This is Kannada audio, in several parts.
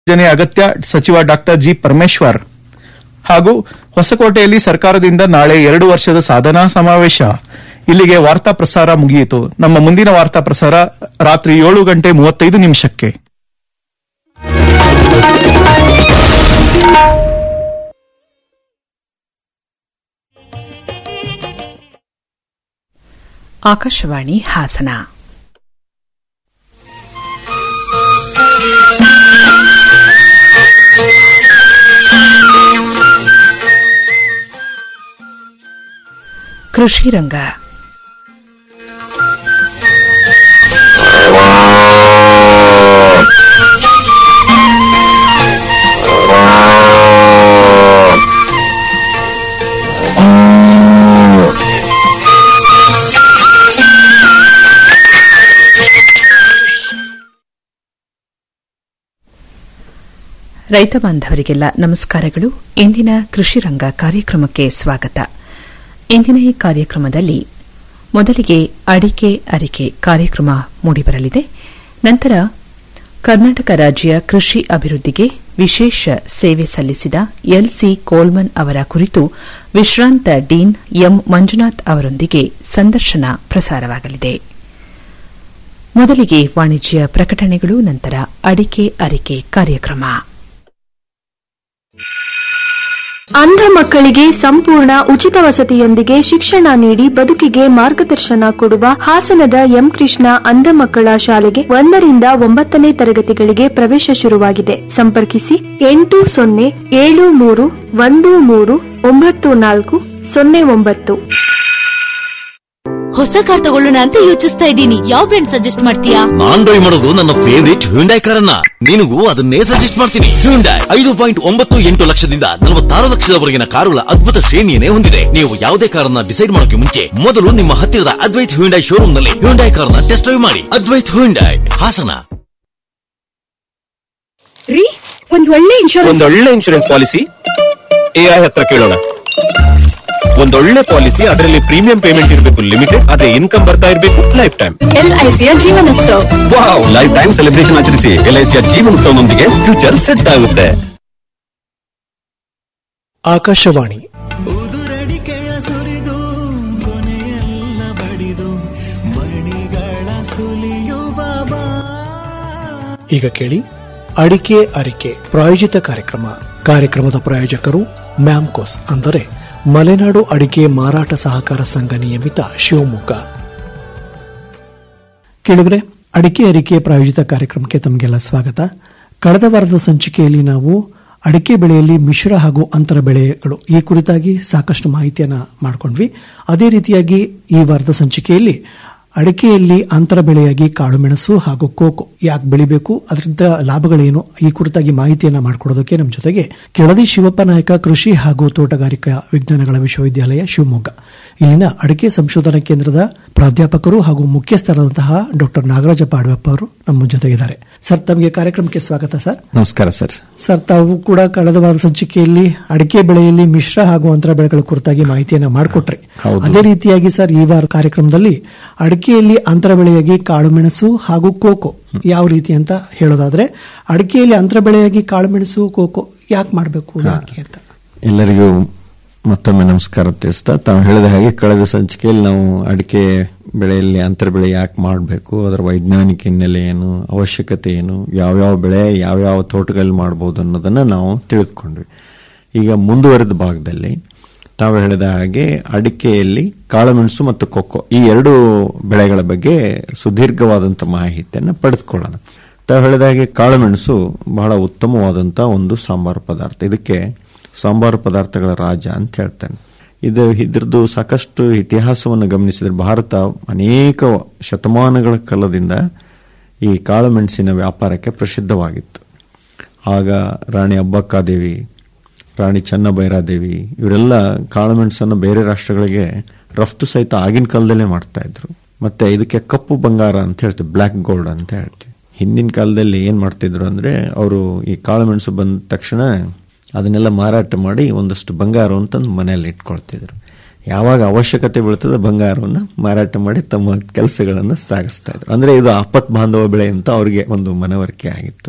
ಯೋಜನೆ ಅಗತ್ಯ ಸಚಿವ ಡಾಕ್ಟರ್ ಜಿ ಪರಮೇಶ್ವರ್ ಹಾಗೂ ಹೊಸಕೋಟೆಯಲ್ಲಿ ಸರ್ಕಾರದಿಂದ ನಾಳೆ ಎರಡು ವರ್ಷದ ಸಾಧನಾ ಸಮಾವೇಶ ಇಲ್ಲಿಗೆ ವಾರ್ತಾ ಪ್ರಸಾರ ಮುಗಿಯಿತು ನಮ್ಮ ಮುಂದಿನ ವಾರ್ತಾ ಪ್ರಸಾರ ರಾತ್ರಿ ಏಳು ಗಂಟೆ ಮೂವತ್ತೈದು ನಿಮಿಷಕ್ಕೆ ಆಕಾಶವಾಣಿ ಹಾಸನ ಕೃಷಿ ರಂಗ ರೈತ ಬಾಂಧವರಿಗೆಲ್ಲ ನಮಸ್ಕಾರಗಳು ಇಂದಿನ ಕೃಷಿ ರಂಗ ಕಾರ್ಯಕ್ರಮಕ್ಕೆ ಸ್ವಾಗತ ಇಂದಿನ ಈ ಕಾರ್ಯಕ್ರಮದಲ್ಲಿ ಮೊದಲಿಗೆ ಅಡಿಕೆ ಅರಿಕೆ ಕಾರ್ಯಕ್ರಮ ಮೂಡಿಬರಲಿದೆ ನಂತರ ಕರ್ನಾಟಕ ರಾಜ್ಯ ಕೃಷಿ ಅಭಿವೃದ್ಧಿಗೆ ವಿಶೇಷ ಸೇವೆ ಸಲ್ಲಿಸಿದ ಎಲ್ಸಿ ಕೋಲ್ಮನ್ ಅವರ ಕುರಿತು ವಿಶ್ರಾಂತ ಡೀನ್ ಎಂ ಮಂಜುನಾಥ್ ಅವರೊಂದಿಗೆ ಸಂದರ್ಶನ ಪ್ರಸಾರವಾಗಲಿದೆ ಮೊದಲಿಗೆ ವಾಣಿಜ್ಯ ಪ್ರಕಟಣೆಗಳು ನಂತರ ಅಡಿಕೆ ಅರಿಕೆ ಕಾರ್ಯಕ್ರಮ ಅಂಧ ಮಕ್ಕಳಿಗೆ ಸಂಪೂರ್ಣ ಉಚಿತ ವಸತಿಯೊಂದಿಗೆ ಶಿಕ್ಷಣ ನೀಡಿ ಬದುಕಿಗೆ ಮಾರ್ಗದರ್ಶನ ಕೊಡುವ ಹಾಸನದ ಎಂ ಕೃಷ್ಣ ಅಂಧ ಮಕ್ಕಳ ಶಾಲೆಗೆ ಒಂದರಿಂದ ಒಂಬತ್ತನೇ ತರಗತಿಗಳಿಗೆ ಪ್ರವೇಶ ಶುರುವಾಗಿದೆ ಸಂಪರ್ಕಿಸಿ ಎಂಟು ಸೊನ್ನೆ ಏಳು ಮೂರು ಒಂದು ಮೂರು ಒಂಬತ್ತು ನಾಲ್ಕು ಸೊನ್ನೆ ಒಂಬತ್ತು ಹೊಸ ಕಾರ್ ತಗೊಳ್ಳೋಣ ಅಂತ ಯೋಚಿಸ್ತಾ ಇದ್ದೀನಿ ಯಾವ ಬ್ರ್ಯಾಂಡ್ ಸಜೆಸ್ಟ್ ಮಾಡ್ತೀಯಾ ನಾನ್ ಡ್ರೈವ್ ಮಾಡೋದು ನನ್ನ ಫೇವರಿಟ್ ಹ್ಯುಂಡೈ ಕಾರನ್ನ ನಿನಗೂ ಅದನ್ನೇ ಸಜೆಸ್ಟ್ ಮಾಡ್ತೀನಿ ಹ್ಯುಂಡೈ ಐದು ಪಾಯಿಂಟ್ ಒಂಬತ್ತು ಎಂಟು ಲಕ್ಷದಿಂದ ನಲವತ್ತಾರು ಲಕ್ಷದವರೆಗಿನ ಕಾರುಗಳ ಅದ್ಭುತ ಶ್ರೇಣಿಯನ್ನೇ ಹೊಂದಿದೆ ನೀವು ಯಾವುದೇ ಕಾರನ್ನ ಡಿಸೈಡ್ ಮಾಡೋಕೆ ಮುಂಚೆ ಮೊದಲು ನಿಮ್ಮ ಹತ್ತಿರದ ಅದ್ವೈತ್ ಹ್ಯುಂಡೈ ಶೋರೂಮ್ ನಲ್ಲಿ ಹ್ಯುಂಡೈ ಕಾರನ್ನ ಟೆಸ್ಟ್ ಡ್ರೈವ್ ಮಾಡಿ ಅದ್ವೈತ್ ಹ್ಯುಂಡೈ ಹಾಸನ ರೀ ಒಂದ್ ಒಳ್ಳೆ ಇನ್ಶೂರೆನ್ಸ್ ಒಂದೊಳ್ಳೆ ಇನ್ಶೂರೆನ್ಸ್ ಪಾಲಿಸಿ ಎಐ ಹತ್ರ ಕೇಳೋಣ ಒಂದೊಳ್ಳೆ ಪಾಲಿಸಿ ಅದರಲ್ಲಿ ಪ್ರೀಮಿಯಂ ಪೇಮೆಂಟ್ ಇರಬೇಕು ಲಿಮಿಟೆಡ್ ಅದೇ ಇನ್ಕಮ್ ಬರ್ತಾ ಇರಬೇಕು ಲೈಫ್ ಟೈಮ್ ಎಲ್ಐಸಿಯ ಜೀವನೋತ್ಸವ ವಾವ್ ಲೈಫ್ ಟೈಮ್ ಸೆಲೆಬ್ರೇಷನ್ ಆಚರಿಸಿ ಎಲ್ಐಸಿಯ ಜೀವನೋತ್ಸವದೊಂದಿಗೆ ಫ್ಯೂಚರ್ ಸೆಟ್ ಆಗುತ್ತೆ ಆಕಾಶವಾಣಿ ಉದುರಡಿಕೆಯ ಸುರಿದು ಕೊನೆಯೆಲ್ಲ ಬಡಿದು ಮಣಿಗಳ ಸುಲಿಯುವ ಬಾ ಈಗ ಕೇಳಿ ಅಡಿಕೆ ಅರಿಕೆ ಪ್ರಾಯೋಜಿತ ಕಾರ್ಯಕ್ರಮ ಕಾರ್ಯಕ್ರಮದ ಪ್ರಾಯೋಜಕರು ಮ್ಯಾಮ್ಕೋಸ್ ಅಂದರೆ ಮಲೆನಾಡು ಅಡಿಕೆ ಮಾರಾಟ ಸಹಕಾರ ಸಂಘ ನಿಯಮಿತ ಶಿವಮೊಗ್ಗ ಕೇಳಿದ್ರೆ ಅಡಿಕೆ ಅರಿಕೆ ಪ್ರಾಯೋಜಿತ ಕಾರ್ಯಕ್ರಮಕ್ಕೆ ತಮಗೆಲ್ಲ ಸ್ವಾಗತ ಕಳೆದ ವಾರದ ಸಂಚಿಕೆಯಲ್ಲಿ ನಾವು ಅಡಿಕೆ ಬೆಳೆಯಲ್ಲಿ ಮಿಶ್ರ ಹಾಗೂ ಅಂತರ ಬೆಳೆಗಳು ಈ ಕುರಿತಾಗಿ ಸಾಕಷ್ಟು ಮಾಹಿತಿಯನ್ನ ಮಾಡಿಕೊಂಡ್ವಿ ಅದೇ ರೀತಿಯಾಗಿ ಈ ವಾರದ ಸಂಚಿಕೆಯಲ್ಲಿ ಅಡಿಕೆಯಲ್ಲಿ ಅಂತರ ಬೆಳೆಯಾಗಿ ಕಾಳುಮೆಣಸು ಹಾಗೂ ಕೋಕೋ ಯಾಕೆ ಬೆಳಿಬೇಕು ಅದರಿಂದ ಲಾಭಗಳೇನು ಈ ಕುರಿತಾಗಿ ಮಾಹಿತಿಯನ್ನ ಮಾಡಿಕೊಡೋದಕ್ಕೆ ನಮ್ಮ ಜೊತೆಗೆ ಕೆಳದಿ ಶಿವಪ್ಪ ನಾಯಕ ಕೃಷಿ ಹಾಗೂ ತೋಟಗಾರಿಕಾ ವಿಜ್ಞಾನಗಳ ವಿಶ್ವವಿದ್ಯಾಲಯ ಶಿವಮೊಗ್ಗ ಇಲ್ಲಿನ ಅಡಿಕೆ ಸಂಶೋಧನಾ ಕೇಂದ್ರದ ಪ್ರಾಧ್ಯಾಪಕರು ಹಾಗೂ ಮುಖ್ಯಸ್ಥರಾದಂತಹ ಡಾಕ್ಟರ್ ನಾಗರಾಜಪ್ಪ ಅಡವೆಪ್ಪ ಅವರು ನಮ್ಮ ಜೊತೆಗಿದ್ದಾರೆ ಸರ್ ತಮಗೆ ಕಾರ್ಯಕ್ರಮಕ್ಕೆ ಸ್ವಾಗತ ಸರ್ ನಮಸ್ಕಾರ ಸರ್ ಸರ್ ತಾವು ಕೂಡ ಕಳೆದ ವಾರದ ಸಂಚಿಕೆಯಲ್ಲಿ ಅಡಿಕೆ ಬೆಳೆಯಲ್ಲಿ ಮಿಶ್ರ ಹಾಗೂ ಅಂತರ ಬೆಳೆಗಳ ಕುರಿತಾಗಿ ಮಾಹಿತಿಯನ್ನ ಮಾಡಿಕೊಟ್ರಿ ಹೌದು. ಅದೇ ರೀತಿಯಾಗಿ ಸರ್ ಈ ವಾರ ಕಾರ್ಯಕ್ರಮದಲ್ಲಿ ಅಡಿಕೆಯಲ್ಲಿ ಅಂತರ ಬೆಳೆಯಾಗಿ ಕಾಳುಮೆಣಸು ಹಾಗೂ ಕೋಕೋ ಯಾವ ರೀತಿ ಅಂತ ಹೇಳೋದಾದ್ರೆ ಅಡಿಕೆಯಲ್ಲಿ ಅಂತರ ಬೆಳೆಯಾಗಿ ಕಾಳುಮೆಣಸು ಕೋಕೋ ಯಾಕೆ ಮಾಡಬೇಕು ಯಾಕೆ ಅಂತ ಎಲ್ಲರಿಗೂ ಮತ್ತೊಮ್ಮೆ ನಮಸ್ಕಾರ ತಿಳಿಸ್ತಾ ತಾವು ಹೇಳಿದ ಹಾಗೆ ಕಳೆದ ಸಂಚಿಕೆಯಲ್ಲಿ ನಾವು ಅಡಿಕೆ ಬೆಳೆಯಲ್ಲಿ ಅಂತರ ಬೆಳೆ ಯಾಕೆ ಮಾಡಬೇಕು ಅದರ ವೈಜ್ಞಾನಿಕ ಹಿನ್ನೆಲೆ ಏನು ಅವಶ್ಯಕತೆ ಏನು ಯಾವ್ಯಾವ ಬೆಳೆ ಯಾವ್ಯಾವ ತೋಟಗಳಲ್ಲಿ ಮಾಡಬಹುದು ಅನ್ನೋದನ್ನ ನಾವು ತಿಳಿದುಕೊಂಡ್ವಿ ಈಗ ಮುಂದುವರೆದ ಭಾಗದಲ್ಲಿ ತಾವು ಹೇಳಿದ ಹಾಗೆ ಅಡಿಕೆಯಲ್ಲಿ ಕಾಳುಮೆಣಸು ಮತ್ತು ಕೊಕ್ಕೋ ಈ ಎರಡು ಬೆಳೆಗಳ ಬಗ್ಗೆ ಸುದೀರ್ಘವಾದಂಥ ಮಾಹಿತಿಯನ್ನು ಪಡೆದುಕೊಳ್ಳೋಣ ತಾವು ಹೇಳಿದ ಹಾಗೆ ಕಾಳುಮೆಣಸು ಬಹಳ ಉತ್ತಮವಾದಂಥ ಒಂದು ಸಾಂಬಾರು ಪದಾರ್ಥ ಇದಕ್ಕೆ ಸಾಂಬಾರು ಪದಾರ್ಥಗಳ ರಾಜ ಅಂತ ಹೇಳ್ತಾನೆ ಇದು ಇದ್ರದ್ದು ಸಾಕಷ್ಟು ಇತಿಹಾಸವನ್ನು ಗಮನಿಸಿದರೆ ಭಾರತ ಅನೇಕ ಶತಮಾನಗಳ ಕಾಲದಿಂದ ಈ ಕಾಳುಮೆಣಸಿನ ವ್ಯಾಪಾರಕ್ಕೆ ಪ್ರಸಿದ್ಧವಾಗಿತ್ತು ಆಗ ರಾಣಿ ಅಬ್ಬಕ್ಕಾದೇವಿ ರಾಣಿ ಚೆನ್ನಭೈರಾದೇವಿ ಇವರೆಲ್ಲ ಕಾಳುಮೆಣಸನ್ನು ಬೇರೆ ರಾಷ್ಟ್ರಗಳಿಗೆ ರಫ್ತು ಸಹಿತ ಆಗಿನ ಕಾಲದಲ್ಲೇ ಮಾಡ್ತಾ ಇದ್ರು ಮತ್ತೆ ಇದಕ್ಕೆ ಕಪ್ಪು ಬಂಗಾರ ಅಂತ ಹೇಳ್ತೀವಿ ಬ್ಲ್ಯಾಕ್ ಗೋಲ್ಡ್ ಅಂತ ಹೇಳ್ತೀವಿ ಹಿಂದಿನ ಕಾಲದಲ್ಲಿ ಏನ್ ಮಾಡ್ತಿದ್ರು ಅಂದ್ರೆ ಅವರು ಈ ಕಾಳುಮೆಣಸು ಬಂದ ತಕ್ಷಣ ಅದನ್ನೆಲ್ಲ ಮಾರಾಟ ಮಾಡಿ ಒಂದಷ್ಟು ಬಂಗಾರವನ್ನು ತಂದು ಮನೆಯಲ್ಲಿ ಇಟ್ಕೊಳ್ತಿದ್ರು ಯಾವಾಗ ಅವಶ್ಯಕತೆ ಬೀಳ್ತದೆ ಬಂಗಾರವನ್ನು ಮಾರಾಟ ಮಾಡಿ ತಮ್ಮ ಕೆಲಸಗಳನ್ನು ಸಾಗಿಸ್ತಾ ಇದ್ರು ಅಂದ್ರೆ ಇದು ಆಪತ್ ಬಾಂಧವ ಬೆಳೆ ಅಂತ ಅವರಿಗೆ ಒಂದು ಮನವರಿಕೆ ಆಗಿತ್ತು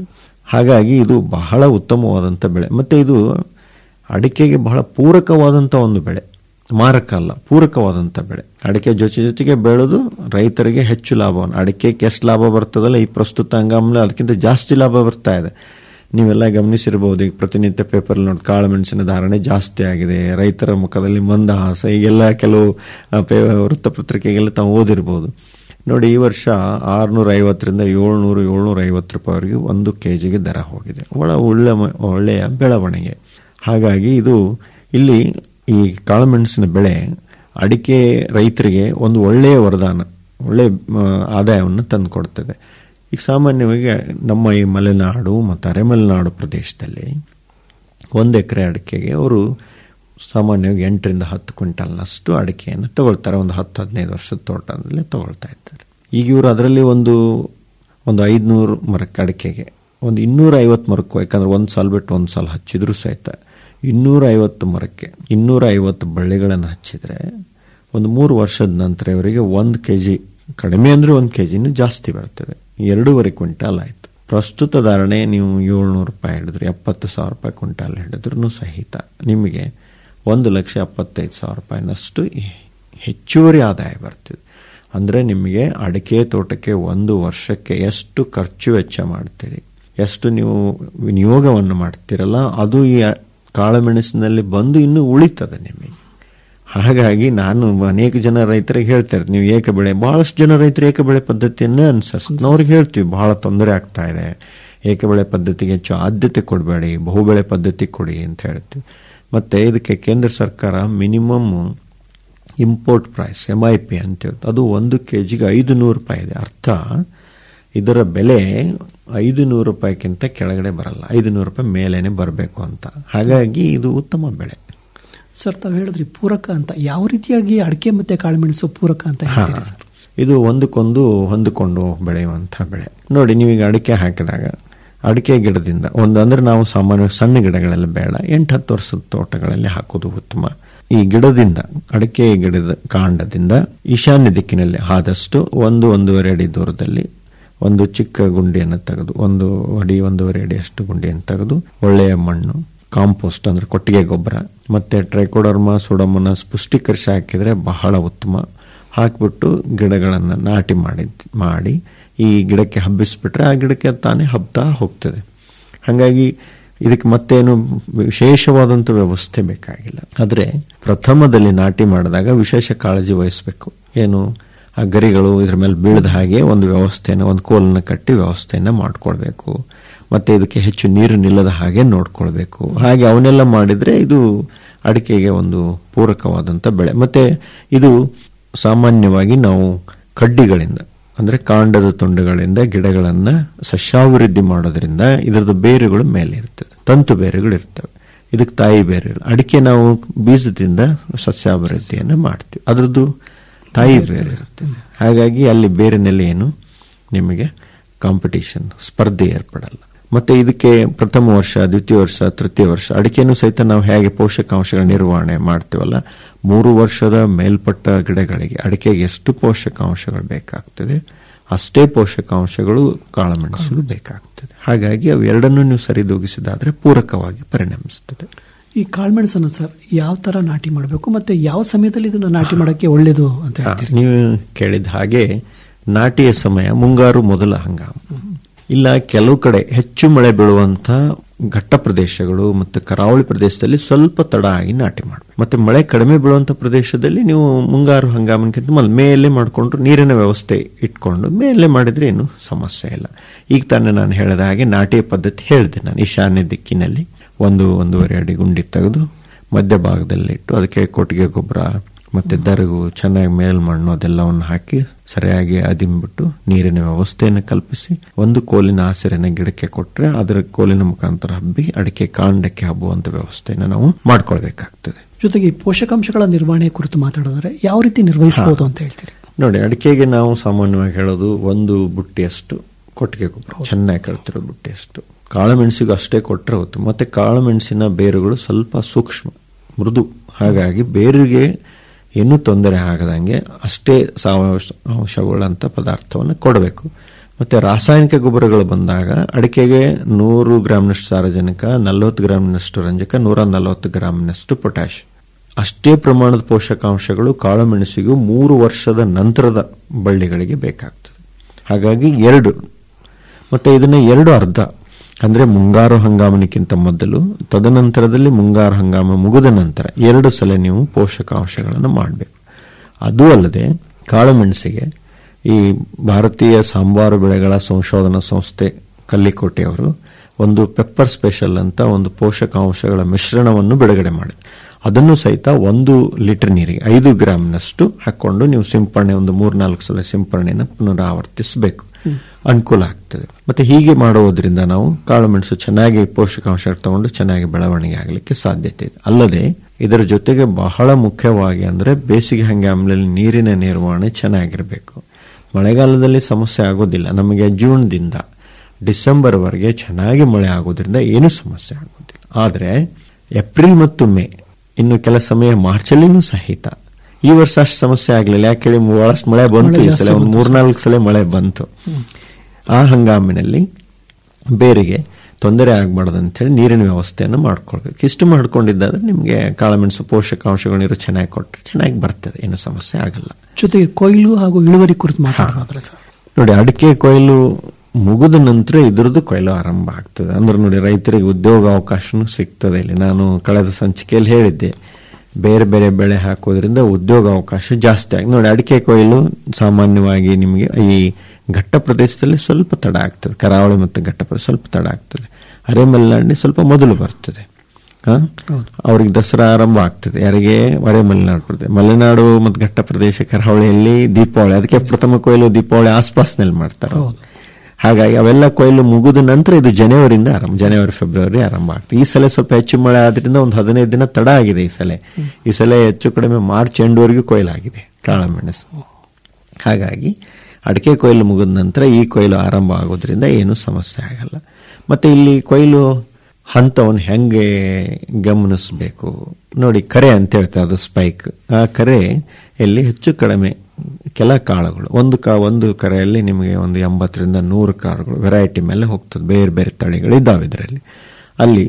ಹಾಗಾಗಿ ಇದು ಬಹಳ ಉತ್ತಮವಾದಂಥ ಬೆಳೆ ಮತ್ತೆ ಇದು ಅಡಿಕೆಗೆ ಬಹಳ ಪೂರಕವಾದಂಥ ಒಂದು ಬೆಳೆ ಮಾರಕ ಅಲ್ಲ ಪೂರಕವಾದಂಥ ಬೆಳೆ ಅಡಿಕೆ ಜೊತೆ ಜೊತೆಗೆ ಬೆಳೆದು ರೈತರಿಗೆ ಹೆಚ್ಚು ಲಾಭವನ್ನು ಅಡಿಕೆಗೆ ಎಷ್ಟು ಲಾಭ ಬರ್ತದಲ್ಲ ಈ ಪ್ರಸ್ತುತ ಹಂಗಾಮಲ್ಲಿ ಅದಕ್ಕಿಂತ ಜಾಸ್ತಿ ಲಾಭ ಬರ್ತಾ ಇದೆ ನೀವೆಲ್ಲ ಗಮನಿಸಿರ್ಬೋದು ಈಗ ಪ್ರತಿನಿತ್ಯ ಪೇಪರ್ ನೋಡಿ ಕಾಳು ಮೆಣಸಿನ ಧಾರಣೆ ಜಾಸ್ತಿ ಆಗಿದೆ ರೈತರ ಮುಖದಲ್ಲಿ ಮಂದಹಾಸ ಈಗೆಲ್ಲ ಕೆಲವು ಆ, ಪೇ- ವೃತ್ತಪತ್ರಿಕೆಗೆಲ್ಲ ತಾವು ಓದಿರ್ಬೋದು ನೋಡಿ ಈ ವರ್ಷ ಆರುನೂರ ಐವತ್ತರಿಂದ ಏಳ್ನೂರು ಏಳ್ನೂರ ಐವತ್ತು ರೂಪಾಯಿವರೆಗೆ ಒಂದು ಕೆ ಜಿಗೆ ದರ ಹೋಗಿದೆ ಒಳ ಒಳ್ಳೆ ಮ- ಒಳ್ಳೆಯ ಬೆಳವಣಿಗೆ ಹಾಗಾಗಿ ಇದು ಇಲ್ಲಿ ಈ ಕಾಳುಮೆಣಸಿನ ಬೆಳೆ ಅಡಿಕೆ ರೈತರಿಗೆ ಒಂದು ಒಳ್ಳೆಯ ವರದಾನ ಒಳ್ಳೆಯ ಆ, ಆದಾಯವನ್ನು ತಂದುಕೊಡ್ತದೆ ಈಗ ಸಾಮಾನ್ಯವಾಗಿ ನಮ್ಮ ಈ ಮಲೆನಾಡು ಮತ್ತು ಅರೆಮಲೆನಾಡು ಪ್ರದೇಶದಲ್ಲಿ ಒಂದು ಎಕರೆ ಅಡಿಕೆಗೆ ಅವರು ಸಾಮಾನ್ಯವಾಗಿ ಎಂಟರಿಂದ ಹತ್ತು ಕ್ವಿಂಟಲ್ನಷ್ಟು ಅಡಿಕೆಯನ್ನು ತಗೊಳ್ತಾರೆ ಒಂದು ಹತ್ತು ಹದಿನೈದು ವರ್ಷದ ತೋಟದಲ್ಲಿ ತಗೊಳ್ತಾ ಇದ್ದಾರೆ ಈಗ ಇವರು ಅದರಲ್ಲಿ ಒಂದು ಒಂದು ಐದುನೂರು ಮರಕ್ಕೆ ಅಡಿಕೆಗೆ ಒಂದು ಇನ್ನೂರ ಐವತ್ತು ಮರಕ್ಕೂ ಯಾಕಂದ್ರೆ ಒಂದು ಸಾಲ ಬಿಟ್ಟು ಒಂದು ಸಾಲ ಹಚ್ಚಿದ್ರು ಸಹಿತ ಇನ್ನೂರ ಐವತ್ತು ಮರಕ್ಕೆ ಇನ್ನೂರ ಐವತ್ತು ಬಳ್ಳಿಗಳನ್ನು ಹಚ್ಚಿದ್ರೆ ಒಂದು ಮೂರು ವರ್ಷದ ನಂತರ ಇವರಿಗೆ ಒಂದು ಕೆ ಜಿ ಕಡಿಮೆ ಅಂದರೆ ಒಂದು ಕೆ ಜಿನೂ ಜಾಸ್ತಿ ಬರ್ತದೆ ಎರಡೂವರೆ ಕ್ವಿಂಟಾಲ್ ಆಯಿತು ಪ್ರಸ್ತುತ ಧಾರಣೆ ನೀವು ಏಳ್ನೂರು ರೂಪಾಯಿ ಹಿಡಿದ್ರು ಎಪ್ಪತ್ತು ಸಾವಿರ ರೂಪಾಯಿ ಕ್ವಿಂಟಾಲ್ ಹಿಡಿದ್ರೂ ಸಹಿತ ನಿಮಗೆ ಒಂದು ಲಕ್ಷ ಎಪ್ಪತ್ತೈದು ಸಾವಿರ ರೂಪಾಯಿನಷ್ಟು ಹೆಚ್ಚುವರಿ ಆದಾಯ ಬರ್ತಿದೆ ಅಂದರೆ ನಿಮಗೆ ಅಡಿಕೆ ತೋಟಕ್ಕೆ ಒಂದು ವರ್ಷಕ್ಕೆ ಎಷ್ಟು ಖರ್ಚು ವೆಚ್ಚ ಮಾಡ್ತೀರಿ ಎಷ್ಟು ನೀವು ವಿನಿಯೋಗವನ್ನು ಮಾಡ್ತೀರಲ್ಲ ಅದು ಈ ಕಾಳುಮೆಣಸಿನಲ್ಲಿ ಬಂದು ಇನ್ನೂ ಉಳಿತದೆ ನಿಮಗೆ ಹಾಗಾಗಿ ನಾನು ಅನೇಕ ಜನ ರೈತರಿಗೆ ಹೇಳ್ತಾರೆ ನೀವು ಏಕ ಬೆಳೆ ಬಹಳಷ್ಟು ಜನ ರೈತರು ಏಕ ಬೆಳೆ ಪದ್ಧತಿಯನ್ನೇ ಅನುಸರಿಸ್ತಾರೆ ಅವ್ರಿಗೆ ಹೇಳ್ತೀವಿ ಬಹಳ ತೊಂದರೆ ಆಗ್ತಾ ಇದೆ ಏಕ ಬೆಳೆ ಪದ್ಧತಿಗೆ ಹೆಚ್ಚು ಆದ್ಯತೆ ಕೊಡಬೇಡಿ ಬಹುಬೆಳೆ ಪದ್ಧತಿ ಕೊಡಿ ಅಂತ ಹೇಳ್ತೀವಿ ಮತ್ತೆ ಇದಕ್ಕೆ ಕೇಂದ್ರ ಸರ್ಕಾರ minimum import price M I P ಅಂತ ಹೇಳ್ತು ಅದು ಒಂದು ಕೆ ಜಿಗೆ ಐದು ನೂರು ರೂಪಾಯಿ ಇದೆ ಅರ್ಥ ಇದರ ಬೆಲೆ ಐದು ನೂರು ರೂಪಾಯಿಗಿಂತ ಕೆಳಗಡೆ ಬರಲ್ಲ ಐದು ನೂರು ರೂಪಾಯಿ ಮೇಲೇನೆ ಬರಬೇಕು ಅಂತ ಹಾಗಾಗಿ ಇದು ಉತ್ತಮ ಬೆಳೆ ಸರ್ ತಾವು ಹೇಳಿದ್ರಿ ಪೂರಕ ಅಂತ ಯಾವ ರೀತಿಯಾಗಿ ಅಡಿಕೆ ಮತ್ತೆ ಕಾಳುಮೆಣಸು ಪೂರಕ ಅಂತ ಹೇಳ್ತೀರಿ ಸರ್ ಇದು ಒಂದಕ್ಕೊಂದು ಹೊಂದಿಕೊಂಡು ಬೆಳೆಯುವಂಥ ಬೆಳೆ ನೋಡಿ ನೀವೀಗ ಅಡಿಕೆ ಹಾಕಿದಾಗ ಅಡಿಕೆ ಗಿಡದಿಂದ ಒಂದು ಅಂದ್ರೆ ನಾವು ಸಾಮಾನ್ಯವಾಗಿ ಸಣ್ಣ ಗಿಡಗಳೆಲ್ಲ ಬೇಡ ಎಂಟು ಹತ್ತು ವರ್ಷದ ತೋಟಗಳಲ್ಲಿ ಹಾಕೋದು ಉತ್ತಮ ಈ ಗಿಡದಿಂದ ಅಡಿಕೆ ಗಿಡದ ಕಾಂಡದಿಂದ ಈಶಾನ್ಯ ದಿಕ್ಕಿನಲ್ಲಿ ಆದಷ್ಟು ಒಂದು ಒಂದೂವರೆ ಅಡಿ ದೂರದಲ್ಲಿ ಒಂದು ಚಿಕ್ಕ ಗುಂಡಿಯನ್ನು ತೆಗೆದು ಒಂದು ಅಡಿ ಒಂದೂವರೆ ಅಡಿ ಅಷ್ಟು ಗುಂಡಿಯನ್ನು ತೆಗೆದು ಒಳ್ಳೆಯ ಮಣ್ಣು ಕಾಂಪೋಸ್ಟ್ ಅಂದ್ರೆ ಕೊಟ್ಟಿಗೆ ಗೊಬ್ಬರ ಮತ್ತೆ ಟ್ರೈಕೋಡರ್ಮಾ ಸುಡಮನಸ್ ಪುಷ್ಟೀಕರಿಸಿ ಹಾಕಿದ್ರೆ ಬಹಳ ಉತ್ತಮ ಹಾಕಿಬಿಟ್ಟು ಗಿಡಗಳನ್ನು ನಾಟಿ ಮಾಡಿ ಮಾಡಿ ಈ ಗಿಡಕ್ಕೆ ಹಬ್ಬಿಸ್ಬಿಟ್ರೆ ಆ ಗಿಡಕ್ಕೆ ಅದು ತಾನೇ ಹಬ್ತಾ ಹೋಗ್ತದೆ ಹಾಗಾಗಿ ಇದಕ್ಕೆ ಮತ್ತೇನು ವಿಶೇಷವಾದಂಥ ವ್ಯವಸ್ಥೆ ಬೇಕಾಗಿಲ್ಲ ಆದರೆ ಪ್ರಥಮದಲ್ಲಿ ನಾಟಿ ಮಾಡಿದಾಗ ವಿಶೇಷ ಕಾಳಜಿ ವಹಿಸಬೇಕು ಏನು ಆ ಗರಿಗಳು ಇದ್ರ ಮೇಲೆ ಬೀಳದ ಹಾಗೆ ಒಂದು ವ್ಯವಸ್ಥೆಯನ್ನು ಒಂದು ಕೋಲನ್ನು ಕಟ್ಟಿ ವ್ಯವಸ್ಥೆಯನ್ನು ಮಾಡ್ಕೊಳ್ಬೇಕು ಮತ್ತೆ ಇದಕ್ಕೆ ಹೆಚ್ಚು ನೀರು ನಿಲ್ಲದ ಹಾಗೆ ನೋಡ್ಕೊಳ್ಬೇಕು ಹಾಗೆ ಅವನ್ನೆಲ್ಲ ಮಾಡಿದ್ರೆ ಇದು ಅಡಿಕೆಗೆ ಒಂದು ಪೂರಕವಾದಂಥ ಬೆಳೆ ಮತ್ತೆ ಇದು ಸಾಮಾನ್ಯವಾಗಿ ನಾವು ಕಡ್ಡಿಗಳಿಂದ ಅಂದ್ರೆ ಕಾಂಡದ ತುಂಡುಗಳಿಂದ ಗಿಡಗಳನ್ನ ಸಸ್ಯಾಭಿವೃದ್ಧಿ ಮಾಡೋದ್ರಿಂದ ಇದರದ ಬೇರುಗಳು ಮೇಲೆ ಇರ್ತದೆ ತಂತು ಬೇರುಗಳು ಇರ್ತವೆ ಇದಕ್ಕೆ ತಾಯಿ ಬೇರೆ ಇಲ್ಲ ಅಡಿಕೆ ನಾವು ಬೀಜದಿಂದ ಸಸ್ಯಾಭಿವೃದ್ಧಿಯನ್ನು ಮಾಡ್ತೀವಿ ಅದರದ್ದು ತಾಯಿ ಬೇರೆ ಇರ್ತದೆ ಹಾಗಾಗಿ ಅಲ್ಲಿ ಬೇರಿನಲ್ಲಿ ಏನು ನಿಮಗೆ ಕಾಂಪಿಟಿಷನ್ ಸ್ಪರ್ಧೆ ಏರ್ಪಡಲ್ಲ ಮತ್ತೆ ಇದಕ್ಕೆ ಪ್ರಥಮ ವರ್ಷ ದ್ವಿತೀಯ ವರ್ಷ ತೃತೀಯ ವರ್ಷ ಅಡಿಕೆನೂ ಸಹಿತ ನಾವು ಹೇಗೆ ಪೋಷಕಾಂಶಗಳ ನಿರ್ವಹಣೆ ಮಾಡ್ತೀವಲ್ಲ ಮೂರು ವರ್ಷದ ಮೇಲ್ಪಟ್ಟ ಗಿಡಗಳಿಗೆ ಅಡಿಕೆಗೆ ಎಷ್ಟು ಪೋಷಕಾಂಶಗಳು ಬೇಕಾಗ್ತದೆ ಅಷ್ಟೇ ಪೋಷಕಾಂಶಗಳು ಕಾಳುಮೆಣಸಿಗೂ ಬೇಕಾಗ್ತದೆ ಹಾಗಾಗಿ ಅವೆರಡನ್ನೂ ನೀವು ಸರಿದೂಗಿಸಿದಾದ್ರೆ ಪೂರಕವಾಗಿ ಪರಿಣಮಿಸ್ತದೆ ಈ ಕಾಳುಮೆಣಸನ್ನು ಸರ್ ಯಾವ ತರ ನಾಟಿ ಮಾಡಬೇಕು ಮತ್ತೆ ಯಾವ ಸಮಯದಲ್ಲಿ ಇದನ್ನ ನಾಟಿ ಮಾಡಕ್ಕೆ ಒಳ್ಳೇದು ಅಂತ ಹೇಳ್ತೀರಿ ನೀವು ಕೇಳಿದ ಹಾಗೆ ನಾಟಿಯ ಸಮಯ ಮುಂಗಾರು ಮೊದಲ ಹಂಗಾಮ ಇಲ್ಲ ಕೆಲವು ಕಡೆ ಹೆಚ್ಚು ಮಳೆ ಬೀಳುವಂತ ಘಟ್ಟ ಪ್ರದೇಶಗಳು ಮತ್ತು ಕರಾವಳಿ ಪ್ರದೇಶದಲ್ಲಿ ಸ್ವಲ್ಪ ತಡ ಆಗಿ ನಾಟಿ ಮಾಡಬೇಕು ಮತ್ತೆ ಮಳೆ ಕಡಿಮೆ ಬೀಳುವಂತ ಪ್ರದೇಶದಲ್ಲಿ ನೀವು ಮುಂಗಾರು ಹಂಗಾಮಕ್ಕಿಂತ ಮೊದಲು ಮೇಲೆ ಮಾಡಿಕೊಂಡು ನೀರಿನ ವ್ಯವಸ್ಥೆ ಇಟ್ಕೊಂಡು ಮೇಲೆ ಮಾಡಿದ್ರೆ ಏನು ಸಮಸ್ಯೆ ಇಲ್ಲ ಈಗ ತಾನೇ ನಾನು ಹೇಳಿದ ಹಾಗೆ ನಾಟಿಯ ಪದ್ಧತಿ ಹೇಳಿದೆ ನಾನು ಈಶಾನ್ಯ ದಿಕ್ಕಿನಲ್ಲಿ ಒಂದು ಒಂದೂವರೆ ಅಡಿ ಗುಂಡಿ ತೆಗೆದು ಮಧ್ಯಭಾಗದಲ್ಲಿ ಇಟ್ಟು ಅದಕ್ಕೆ ಕೊಟ್ಟಿಗೆ ಗೊಬ್ಬರ ಮತ್ತೆ ದರಗು ಚೆನ್ನಾಗಿ ಮೇಲ್ಮಣ್ಣು ಅದೆಲ್ಲವನ್ನು ಹಾಕಿ ಸರಿಯಾಗಿ ಅದಿಂಬಿಟ್ಟು ನೀರಿನ ವ್ಯವಸ್ಥೆಯನ್ನು ಕಲ್ಪಿಸಿ ಒಂದು ಕೋಲಿನ ಆಸರೆನ ಗಿಡಕ್ಕೆ ಕೊಟ್ರೆ ಅದರ ಕೋಲಿನ ಮುಖಾಂತರ ಹಬ್ಬಿ ಅಡಿಕೆ ಕಾಂಡಕ್ಕೆ ಹಬ್ಬುವಂತ ವ್ಯವಸ್ಥೆಯನ್ನು ನಾವು ಮಾಡ್ಕೊಳ್ಬೇಕಾಗ್ತದೆ ಜೊತೆಗೆ ಈ ಪೋಷಕಾಂಶಗಳ ನಿರ್ವಹಣೆ ಕುರಿತು ಮಾತಾಡಿದ್ರೆ ಯಾವ ರೀತಿ ನಿರ್ವಹಿಸಬಹುದು ಅಂತ ಹೇಳ್ತೀರಿ ನೋಡಿ ಅಡಿಕೆಗೆ ನಾವು ಸಾಮಾನ್ಯವಾಗಿ ಹೇಳೋದು ಒಂದು ಬುಟ್ಟಿಯಷ್ಟು ಕೊಟ್ಟಿಗೆ ಗೊಬ್ಬರ ಚೆನ್ನಾಗಿ ಕಳ್ತಿರೋ ಬುಟ್ಟಿಯಷ್ಟು ಕಾಳುಮೆಣಸಿಗೂ ಅಷ್ಟೇ ಕೊಟ್ಟರೆ ಹೊತ್ತು ಮತ್ತೆ ಕಾಳುಮೆಣಸಿನ ಬೇರುಗಳು ಸ್ವಲ್ಪ ಸೂಕ್ಷ್ಮ ಮೃದು ಹಾಗಾಗಿ ಬೇರಿಗೆ ಏನೂ ತೊಂದರೆ ಆಗದಂಗೆ ಅಷ್ಟೇ ಸಾವಯವ ಅಂಶಗಳಂತ ಪದಾರ್ಥವನ್ನು ಕೊಡಬೇಕು ಮತ್ತೆ ರಾಸಾಯನಿಕ ಗೊಬ್ಬರಗಳು ಬಂದಾಗ ಅಡಿಕೆಗೆ ನೂರು ಗ್ರಾಂನಷ್ಟು ಸಾರಜನಕ ನಲವತ್ತು ಗ್ರಾಂನಷ್ಟು ರಂಜಕ ನೂರ ನಲವತ್ತು ಗ್ರಾಂನಷ್ಟು ಪೊಟ್ಯಾಶ್ ಅಷ್ಟೇ ಪ್ರಮಾಣದ ಪೋಷಕಾಂಶಗಳು ಕಾಳುಮೆಣಸಿಗೂ ಮೂರು ವರ್ಷದ ನಂತರದ ಬಳ್ಳಿಗಳಿಗೆ ಬೇಕಾಗ್ತದೆ ಹಾಗಾಗಿ ಎರಡು ಮತ್ತೆ ಇದನ್ನ ಎರಡು ಅರ್ಧ ಅಂದ್ರೆ ಮುಂಗಾರು ಹಂಗಾಮಿನಕ್ಕಿಂತ ಮೊದಲು ತದನಂತರದಲ್ಲಿ ಮುಂಗಾರು ಹಂಗಾಮ ಮುಗಿದ ನಂತರ ಎರಡು ಸಲ ನೀವು ಪೋಷಕಾಂಶಗಳನ್ನು ಮಾಡಬೇಕು ಅದೂ ಅಲ್ಲದೆ ಕಾಳುಮೆಣಸಿಗೆ ಈ ಭಾರತೀಯ ಸಾಂಬಾರು ಬೆಳೆಗಳ ಸಂಶೋಧನಾ ಸಂಸ್ಥೆ ಕಲ್ಲಿಕೋಟೆಯವರು ಒಂದು ಪೆಪ್ಪರ್ ಸ್ಪೆಷಲ್ ಅಂತ ಒಂದು ಪೋಷಕಾಂಶಗಳ ಮಿಶ್ರಣವನ್ನು ಬಿಡುಗಡೆ ಮಾಡಿದೆ ಅದನ್ನು ಸಹಿತ ಒಂದು ಲೀಟರ್ ನೀರಿಗೆ ಐದು ಗ್ರಾಮ್ನಷ್ಟು ಹಾಕೊಂಡು ನೀವು ಸಿಂಪರಣೆ ಒಂದು ಮೂರ್ನಾಲ್ಕು ಸಲ ಸಿಂಪರಣೆಯನ್ನು ಪುನರಾವರ್ತಿಸಬೇಕು ಅನುಕೂಲ ಆಗ್ತದೆ ಮತ್ತೆ ಹೀಗೆ ಮಾಡುವುದರಿಂದ ನಾವು ಕಾಳುಮೆಣಸು ಚೆನ್ನಾಗಿ ಪೋಷಕಾಂಶ ತಗೊಂಡು ಚೆನ್ನಾಗಿ ಬೆಳವಣಿಗೆ ಆಗಲಿಕ್ಕೆ ಸಾಧ್ಯತೆ ಇದೆ ಅಲ್ಲದೆ ಇದರ ಜೊತೆಗೆ ಬಹಳ ಮುಖ್ಯವಾಗಿ ಅಂದ್ರೆ ಬೇಸಿಗೆ ಹಂಗಾಮಿನಲ್ಲಿ ನೀರಿನ ನಿರ್ವಹಣೆ ಚೆನ್ನಾಗಿರಬೇಕು ಮಳೆಗಾಲದಲ್ಲಿ ಸಮಸ್ಯೆ ಆಗೋದಿಲ್ಲ ನಮಗೆ ಜೂನ್ದಿಂದ ಡಿಸೆಂಬರ್ ವರೆಗೆ ಚೆನ್ನಾಗಿ ಮಳೆ ಆಗೋದ್ರಿಂದ ಏನು ಸಮಸ್ಯೆ ಆಗೋದಿಲ್ಲ ಆದರೆ ಏಪ್ರಿಲ್ ಮತ್ತು ಮೇ ಇನ್ನು ಕೆಲ ಸಮಯ ಮಾರ್ಚಲ್ಲಿನೂ ಸಹಿತ ಈ ವರ್ಷ ಅಷ್ಟು ಸಮಸ್ಯೆ ಆಗಲಿಲ್ಲ ಯಾಕೆ ಹೇಳಿ ಬಹಳಷ್ಟು ಮಳೆ ಬಂತು ಈ ಸಲ ಒಂದು ಮೂರ್ನಾಲ್ಕು ಸಲ ಮಳೆ ಬಂತು ಆ ಹಂಗಾಮಿನಲ್ಲಿ ಬೇರಿಗೆ ತೊಂದರೆ ಆಗಬಾರ್ದು ಅಂತ ಹೇಳಿ ನೀರಿನ ವ್ಯವಸ್ಥೆಯನ್ನು ಮಾಡ್ಕೊಳ್ಬೇಕು ಇಷ್ಟು ಮಾಡ್ಕೊಂಡಿದ್ದಾದ್ರೆ ನಿಮಗೆ ಕಾಳುಮೆಣಸು ಪೋಷಕಾಂಶಗಳು ನೀರು ಚೆನ್ನಾಗಿ ಕೊಟ್ಟರೆ ಚೆನ್ನಾಗಿ ಬರ್ತದೆ ಏನು ಸಮಸ್ಯೆ ಆಗಲ್ಲ ಜೊತೆಗೆ ಕೊಯ್ಲು ಹಾಗೂ ಇಳುವರಿ ಕುರಿತು ಮಾತಾಡೋದಾದ್ರೆ ಸರ್ ನೋಡಿ ಅಡಿಕೆ ಕೊಯ್ಲು ಮುಗಿದ ನಂತರ ಇದ್ರದ್ದು ಕೊಯ್ಲು ಆರಂಭ ಆಗ್ತದೆ ಅಂದ್ರೆ ನೋಡಿ ರೈತರಿಗೆ ಉದ್ಯೋಗ ಅವಕಾಶನೂ ಸಿಗ್ತದೆ ಇಲ್ಲಿ ನಾನು ಕಳೆದ ಸಂಚಿಕೆಯಲ್ಲಿ ಹೇಳಿದ್ದೆ ಬೇರೆ ಬೇರೆ ಬೆಳೆ ಹಾಕೋದ್ರಿಂದ ಉದ್ಯೋಗ ಅವಕಾಶ ಜಾಸ್ತಿ ಆಗಿ ನೋಡಿ ಅಡಿಕೆ ಕೊಯ್ಲು ಸಾಮಾನ್ಯವಾಗಿ ನಿಮಗೆ ಈ ಘಟ್ಟ ಪ್ರದೇಶದಲ್ಲಿ ಸ್ವಲ್ಪ ತಡ ಆಗ್ತದೆ ಕರಾವಳಿ ಮತ್ತು ಘಟ್ಟ ಪ್ರದೇಶ ಸ್ವಲ್ಪ ತಡ ಆಗ್ತದೆ ಅರೆಮಲೆನಾಡಿನ ಸ್ವಲ್ಪ ಮೊದಲು ಬರ್ತದೆ ಆ? ಅವ್ರಿಗೆ ದಸರಾ ಆರಂಭ ಆಗ್ತದೆ ಯಾರಿಗೆ ಹೊರೆ ಮಲೆನಾಡು ಪ್ರದೇಶ ಮಲೆನಾಡು ಮತ್ತು ಘಟ್ಟ ಪ್ರದೇಶ ಕರಾವಳಿಯಲ್ಲಿ ದೀಪಾವಳಿ ಅದಕ್ಕೆ ಪ್ರಥಮ ಕೊಯ್ಲು ದೀಪಾವಳಿ ಆಸ್ಪಾಸ್ನಲ್ಲಿ ಮಾಡ್ತಾರೆ ಹಾಗಾಗಿ ಅವೆಲ್ಲ ಕೊಯ್ಲು ಮುಗಿದ ನಂತರ ಇದು ಜನವರಿಯಿಂದ ಆರಂಭ ಜನವರಿ ಫೆಬ್ರವರಿ ಆರಂಭ ಆಗ್ತದೆ ಈ ಸಲ ಸ್ವಲ್ಪ ಹೆಚ್ಚು ಮಳೆ ಆದ್ರಿಂದ ಒಂದು ಹದಿನೈದು ದಿನ ತಡ ಆಗಿದೆ ಈ ಸಲ ಈ ಸಲ ಹೆಚ್ಚು ಕಡಿಮೆ ಮಾರ್ಚ್ ಎಂಡ್ವರೆಗೂ ಕೊಯ್ಲಾಗಿದೆ ಕಾಳಮೆಣಸು ಹಾಗಾಗಿ ಅಡಿಕೆ ಕೊಯ್ಲು ಮುಗಿದ ನಂತರ ಈ ಕೊಯ್ಲು ಆರಂಭ ಆಗೋದ್ರಿಂದ ಏನು ಸಮಸ್ಯೆ ಆಗಲ್ಲ ಮತ್ತೆ ಇಲ್ಲಿ ಕೊಯ್ಲು ಹಂತವನ್ನು ಹೆಂಗೆ ಗಮನಿಸಬೇಕು ನೋಡಿ ಕರೆ ಅಂತ ಹೇಳ್ತಾರೆ ಅದು ಸ್ಪೈಕ್ ಆ ಕರೆ ಎಲ್ಲಿ ಹೆಚ್ಚು ಕಡಿಮೆ ಕೆಲ ಕಾಳುಗಳು ಒಂದು ಕಾ ಒಂದು ಕರೆಯಲ್ಲಿ ನಿಮಗೆ ಒಂದು ಎಂಬತ್ತರಿಂದ ನೂರು ಕಾಳುಗಳು ವೆರೈಟಿ ಮೇಲೆ ಹೋಗ್ತದೆ ಬೇರೆ ಬೇರೆ ತಳಿಗಳು ಇದ್ದಾವೆ ಇದರಲ್ಲಿ ಅಲ್ಲಿ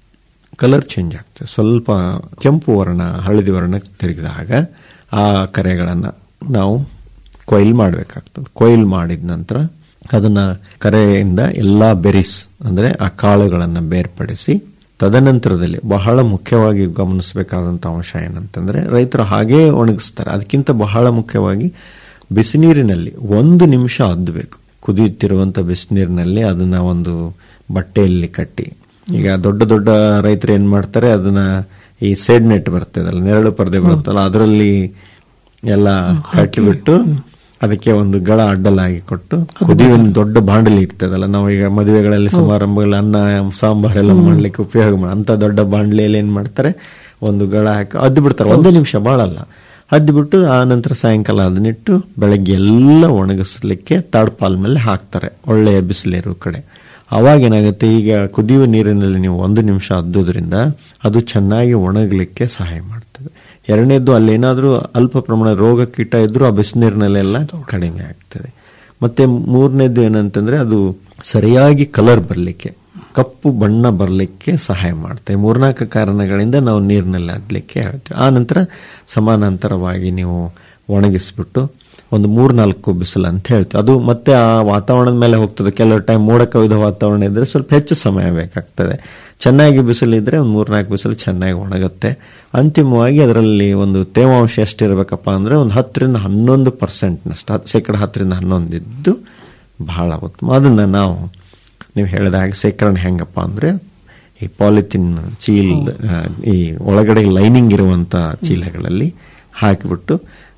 ಕಲರ್ ಚೇಂಜ್ ಆಗ್ತದೆ ಸ್ವಲ್ಪ ಕೆಂಪು ವರ್ಣ ಹಳದಿ ವರ್ಣಕ್ಕೆ ತಿರುಗಿದಾಗ ಆ ಕರೆಗಳನ್ನು ನಾವು ಕೊಯ್ಲು ಮಾಡಬೇಕಾಗ್ತದೆ ಕೊಯ್ಲು ಮಾಡಿದ ನಂತರ ಅದನ್ನ ಕರೆಯಿಂದ ಎಲ್ಲಾ ಬೆರಿಸ್ ಅಂದ್ರೆ ಆ ಕಾಳುಗಳನ್ನು ಬೇರ್ಪಡಿಸಿ ತದನಂತರದಲ್ಲಿ ಬಹಳ ಮುಖ್ಯವಾಗಿ ಗಮನಿಸಬೇಕಾದಂತ ಅಂಶ ಏನಂತಂದ್ರೆ ರೈತರು ಹಾಗೇ ಒಣಗಿಸ್ತಾರೆ ಅದಕ್ಕಿಂತ ಬಹಳ ಮುಖ್ಯವಾಗಿ ಬಿಸಿನೀರಿನಲ್ಲಿ ಒಂದು ನಿಮಿಷ ಅದ್ದಬೇಕು ಕುದಿಯುತ್ತಿರುವಂತ ಬಿಸಿನೀರಿನಲ್ಲಿ ಅದನ್ನ ಒಂದು ಬಟ್ಟೆಯಲ್ಲಿ ಕಟ್ಟಿ ಈಗ ದೊಡ್ಡ ದೊಡ್ಡ ರೈತರು ಏನ್ ಮಾಡ್ತಾರೆ ಅದನ್ನ ಈ ಸೇಡ್ ನೆಟ್ ಬರ್ತದಲ್ಲ ನೆರಳು ಪರದೆ ಬರುತ್ತಲ್ಲ ಅದರಲ್ಲಿ ಎಲ್ಲ ಕಟ್ಟಿಬಿಟ್ಟು ಅದಕ್ಕೆ ಒಂದು ಗಳ ಅಡ್ಡಲಾಗಿ ಕೊಟ್ಟು ಕುದಿಯುವ ದೊಡ್ಡ ಬಾಂಡಲಿ ಇರ್ತದಲ್ಲ ನಾವು ಈಗ ಮದುವೆಗಳಲ್ಲಿ ಸಮಾರಂಭಗಳಲ್ಲಿ ಅನ್ನ ಸಾಂಬಾರೆಲ್ಲ ಮಾಡ್ಲಿಕ್ಕೆ ಉಪಯೋಗ ಮಾಡಿ ಅಂತ ದೊಡ್ಡ ಬಾಂಡ್ಲಿಯಲ್ಲಿ ಏನ್ ಮಾಡ್ತಾರೆ ಒಂದು ಗಳ ಹಾಕಿ ಅದ್ದು ಬಿಡ್ತಾರೆ ಒಂದೇ ನಿಮಿಷ ಬಾಳಲ್ಲ ಅದ್ದು ಬಿಟ್ಟು ಆ ನಂತರ ಸಾಯಂಕಾಲ ಅದನ್ನಿಟ್ಟು ಬೆಳಗ್ಗೆ ಎಲ್ಲ ಒಣಗಿಸ್ಲಿಕ್ಕೆ ತಾಡ್ಪಾಲ್ ಮೇಲೆ ಹಾಕ್ತಾರೆ ಒಳ್ಳೆಯ ಬಿಸಿಲಿರೋ ಕಡೆ ಅವಾಗ ಏನಾಗುತ್ತೆ ಈಗ ಕುದಿಯುವ ನೀರಿನಲ್ಲಿ ನೀವು ಒಂದು ನಿಮಿಷ ಅದ್ದೋದ್ರಿಂದ ಅದು ಚೆನ್ನಾಗಿ ಒಣಗಲಿಕ್ಕೆ ಸಹಾಯ ಮಾಡ್ತದೆ ಎರಡನೇದ್ದು ಅಲ್ಲೇನಾದ್ರೂ ಅಲ್ಪ ಪ್ರಮಾಣ ರೋಗ ಕೀಟ ಇದ್ರೂ ಆ ಬಿಸಿನೀರಿನಲ್ಲೆಲ್ಲ ಕಡಿಮೆ ಆಗ್ತದೆ ಮತ್ತೆ ಮೂರನೇದ್ದು ಏನಂತಂದ್ರೆ ಅದು ಸರಿಯಾಗಿ ಕಲರ್ ಬರಲಿಕ್ಕೆ ಕಪ್ಪು ಬಣ್ಣ ಬರಲಿಕ್ಕೆ ಸಹಾಯ ಮಾಡ್ತದೆ ಮೂರ್ನಾಲ್ಕು ಕಾರಣಗಳಿಂದ ನಾವು ನೀರಿನಲ್ಲಿ ಅದ್ಲಿಕ್ಕೆ ಹೇಳ್ತೀವಿ ಆ ನಂತರ ಸಮಾನಾಂತರವಾಗಿ ನೀವು ಒಣಗಿಸ್ಬಿಟ್ಟು ಒಂದು ಮೂರ್ನಾಲ್ಕು ಬಿಸಿಲು ಅಂತ ಹೇಳ್ತೀವಿ ಅದು ಮತ್ತೆ ಆ ವಾತಾವರಣದ ಮೇಲೆ ಹೋಗ್ತದೆ ಕೆಲವು ಟೈಮ್ ಮೋಡ ಕವಿದ ವಾತಾವರಣ ಇದ್ರೆ ಸ್ವಲ್ಪ ಹೆಚ್ಚು ಸಮಯ ಬೇಕಾಗ್ತದೆ ಚೆನ್ನಾಗಿ ಬಿಸಿಲಿದ್ರೆ ಒಂದು ಮೂರ್ನಾಲ್ಕು ಬಿಸಿಲು ಚೆನ್ನಾಗಿ ಒಣಗುತ್ತೆ ಅಂತಿಮವಾಗಿ ಅದರಲ್ಲಿ ಒಂದು ತೇವಾಂಶ ಎಷ್ಟಿರಬೇಕಪ್ಪ ಅಂದ್ರೆ ಒಂದು ಹತ್ತರಿಂದ ಹನ್ನೊಂದು ಪರ್ಸೆಂಟ್ನಷ್ಟು ಶೇಕಡ ಹತ್ತರಿಂದ ಹನ್ನೊಂದು ಇದ್ದು ಬಹಳ ಉತ್ತಮ ಅದನ್ನ ನಾವು ನೀವು ಹೇಳಿದ ಹಾಗೆ ಸೇಕರಣೆ ಹೆಂಗಪ್ಪ ಅಂದ್ರೆ ಈ ಪಾಲಿಥಿನ್ ಚೀಲ್ ಆ, ಈ ಒಳಗಡೆ ಲೈನಿಂಗ್ ಇರುವಂತ ಚೀಲಗಳಲ್ಲಿ ಹಾಕಿಬಿಟ್ಟು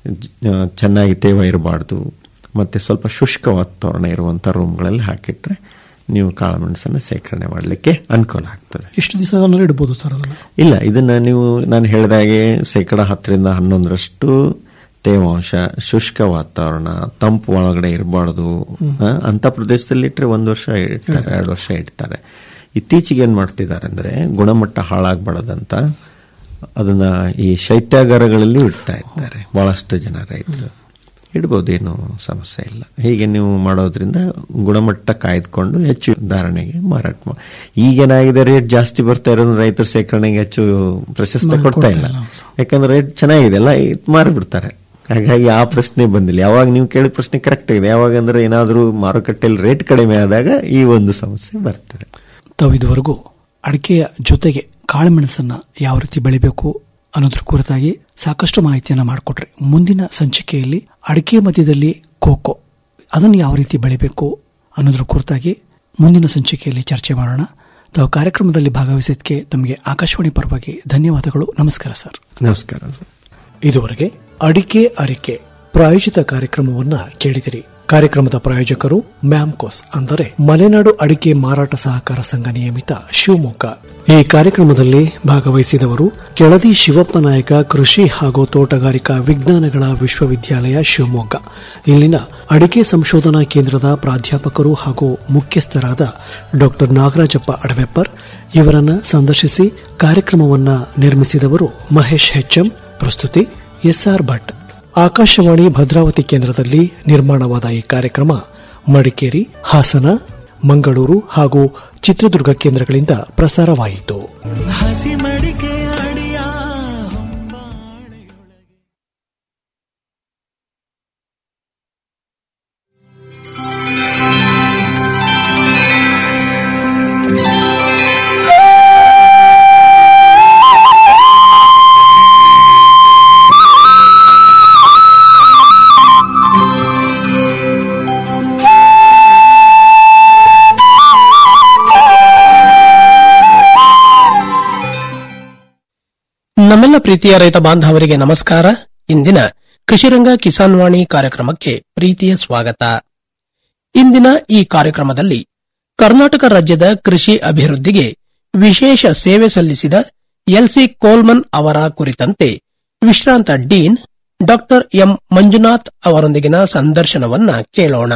ಜ- ಚೆನ್ನಾಗಿ ತೇವ ಇರಬಾರ್ದು ಮತ್ತೆ ಸ್ವಲ್ಪ ಶುಷ್ಕ ವಾತಾವರಣ ಇರುವಂತ ರೂಮ್ಗಳಲ್ಲಿ ಹಾಕಿಟ್ರೆ ನೀವು ಕಾಳುಮೆಣಸನ್ನು ಸೇಕರಣೆ ಮಾಡಲಿಕ್ಕೆ ಅನುಕೂಲ ಆಗ್ತದೆ ಎಷ್ಟು ದಿವಸ ಇಡಬಹುದು ಸರ್ ಅದನ್ನ ಇಲ್ಲ ಇದನ್ನ ನೀವು ನಾನು ಹೇಳಿದ ಹಾಗೆ ಶೇಕಡ ಹತ್ತರಿಂದ ಹನ್ನೊಂದರಷ್ಟು ತೇವಾಂಶ ಶುಷ್ಕ ವಾತಾವರಣ ತಂಪು ಒಳಗಡೆ ಇರಬಾರ್ದು ಅಂತ ಪ್ರದೇಶದಲ್ಲಿ ಇಟ್ಟರೆ ಒಂದು ವರ್ಷ ಇಡ್ತಾರೆ ಎರಡು ವರ್ಷ ಇಡ್ತಾರೆ ಇತ್ತೀಚೆಗೆ ಏನ್ ಮಾಡ್ತಿದ್ದಾರೆ ಅಂದ್ರೆ ಗುಣಮಟ್ಟ ಹಾಳಾಗಬಾರ್ದಂತ ಅದನ್ನ ಈ ಶೈತ್ಯಾಗಾರಗಳಲ್ಲಿ ಇಡ್ತಾ ಇದ್ದಾರೆ ಬಹಳಷ್ಟು ಜನ ರೈತರು ಇಡ್ಬೋದು ಏನು ಸಮಸ್ಯೆ ಇಲ್ಲ ಹೀಗೆ ನೀವು ಮಾಡೋದ್ರಿಂದ ಗುಣಮಟ್ಟ ಕಾಯ್ದುಕೊಂಡು ಹೆಚ್ಚು ಧಾರಣೆಗೆ ಮಾರಾಟ ಮಾಡಿ ಈಗೇನಾಗಿದೆ ರೇಟ್ ಜಾಸ್ತಿ ಬರ್ತಾ ಇರೋದು ರೈತರ ಸೇಕರಣೆಗೆ ಹೆಚ್ಚು ಪ್ರಶಸ್ತಿ ಕೊಡ್ತಾ ಇಲ್ಲ ಯಾಕಂದ್ರೆ ರೇಟ್ ಚೆನ್ನಾಗಿದೆ ಅಲ್ಲ ಇದ್ ಮಾರಿಬಿಡ್ತಾರೆ ಹಾಗಾಗಿ ಆ ಪ್ರಶ್ನೆ ಬಂದಿಲ್ಲ ಯಾವಾಗ ನೀವು ಕೇಳಿದ ಪ್ರಶ್ನೆ ಕರೆಕ್ಟ್ ಆಗಿದೆ ಯಾವಾಗ ಅಂದ್ರೆ ಏನಾದರೂ ಮಾರುಕಟ್ಟೆಯಲ್ಲಿ ರೇಟ್ ಕಡಿಮೆ ಆದಾಗ ಈ ಒಂದು ಸಮಸ್ಯೆ ಬರ್ತದೆ ತಾವು ಇದುವರೆಗೂ ಅಡಿಕೆಯ ಜೊತೆಗೆ ಕಾಳುಮೆಣಸನ್ನ ಯಾವ ರೀತಿ ಬೆಳಿಬೇಕು ಅನ್ನೋದ್ರ ಕುರಿತಾಗಿ ಸಾಕಷ್ಟು ಮಾಹಿತಿಯನ್ನ ಮಾಡಿಕೊಟ್ರಿ ಮುಂದಿನ ಸಂಚಿಕೆಯಲ್ಲಿ ಅಡಿಕೆ ಮಧ್ಯದಲ್ಲಿ ಕೋಕೋ ಅದನ್ನು ಯಾವ ರೀತಿ ಬೆಳಿಬೇಕು ಅನ್ನೋದ್ರ ಕುರಿತಾಗಿ ಮುಂದಿನ ಸಂಚಿಕೆಯಲ್ಲಿ ಚರ್ಚೆ ಮಾಡೋಣ ತಾವು ಕಾರ್ಯಕ್ರಮದಲ್ಲಿ ಭಾಗವಹಿಸಿದ್ದಕ್ಕೆ ತಮಗೆ ಆಕಾಶವಾಣಿ ಪರವಾಗಿ ಧನ್ಯವಾದಗಳು ನಮಸ್ಕಾರ ಸರ್ ನಮಸ್ಕಾರ ಸರ್ ಇದುವರೆಗೆ ಅಡಿಕೆ ಅರಿಕೆ ಪ್ರಾಯೋಜಿತ ಕಾರ್ಯಕ್ರಮವನ್ನ ಕೇಳಿದಿರಿ ಕಾರ್ಯಕ್ರಮದ ಪ್ರಾಯೋಜಕರು ಮ್ಯಾಮ್ಕೋಸ್ ಅಂದರೆ ಮಲೆನಾಡು ಅಡಿಕೆ ಮಾರಾಟ ಸಹಕಾರ ಸಂಘ ನಿಯಮಿತ ಶಿವಮೊಗ್ಗ ಈ ಕಾರ್ಯಕ್ರಮದಲ್ಲಿ ಭಾಗವಹಿಸಿದವರು ಕೆಳದಿ ಶಿವಪ್ಪ ನಾಯಕ ಕೃಷಿ ಹಾಗೂ ತೋಟಗಾರಿಕಾ ವಿಜ್ಞಾನಗಳ ವಿಶ್ವವಿದ್ಯಾಲಯ ಶಿವಮೊಗ್ಗ ಇಲ್ಲಿನ ಅಡಿಕೆ ಸಂಶೋಧನಾ ಕೇಂದ್ರದ ಪ್ರಾಧ್ಯಾಪಕರು ಹಾಗೂ ಮುಖ್ಯಸ್ಥರಾದ ಡಾಕ್ಟರ್ ನಾಗರಾಜಪ್ಪ ಅಡವೆಪ್ಪರ್ ಇವರನ್ನ ಸಂದರ್ಶಿಸಿ ಕಾರ್ಯಕ್ರಮವನ್ನ ನಿರ್ಮಿಸಿದವರು ಮಹೇಶ್ ಹೆಚ್ಎಂ ಪ್ರಸ್ತುತಿ ಎಸ್ಆರ್ ಭಟ್ ಆಕಾಶವಾಣಿ ಭದ್ರಾವತಿ ಕೇಂದ್ರದಲ್ಲಿ ನಿರ್ಮಾಣವಾದ ಈ ಕಾರ್ಯಕ್ರಮ ಮಡಿಕೇರಿ ಹಾಸನ ಮಂಗಳೂರು ಹಾಗೂ ಚಿತ್ರದುರ್ಗ ಕೇಂದ್ರಗಳಿಂದ ಪ್ರಸಾರವಾಯಿತು ಹಸಿ ಮಡಿಕೆ ಅಡಿಯ ನಮ್ಮೆಲ್ಲ ಪ್ರೀತಿಯ ರೈತ ಬಾಂಧವರಿಗೆ ನಮಸ್ಕಾರ ಇಂದಿನ ಕೃಷಿರಂಗ ಕಿಸಾನ್ ವಾಣಿ ಕಾರ್ಯಕ್ರಮಕ್ಕೆ ಪ್ರೀತಿಯ ಸ್ವಾಗತ ಇಂದಿನ ಈ ಕಾರ್ಯಕ್ರಮದಲ್ಲಿ ಕರ್ನಾಟಕ ರಾಜ್ಯದ ಕೃಷಿ ಅಭಿವೃದ್ಧಿಗೆ ವಿಶೇಷ ಸೇವೆ ಸಲ್ಲಿಸಿದ ಎಲ್ಸಿ ಕೋಲ್ಮನ್ ಅವರ ಕುರಿತಂತೆ ವಿಶ್ರಾಂತ ಡೀನ್ ಡಾಕ್ಟರ್ ಎಂ ಮಂಜುನಾಥ್ ಅವರೊಂದಿಗಿನ ಸಂದರ್ಶನವನ್ನ ಕೇಳೋಣ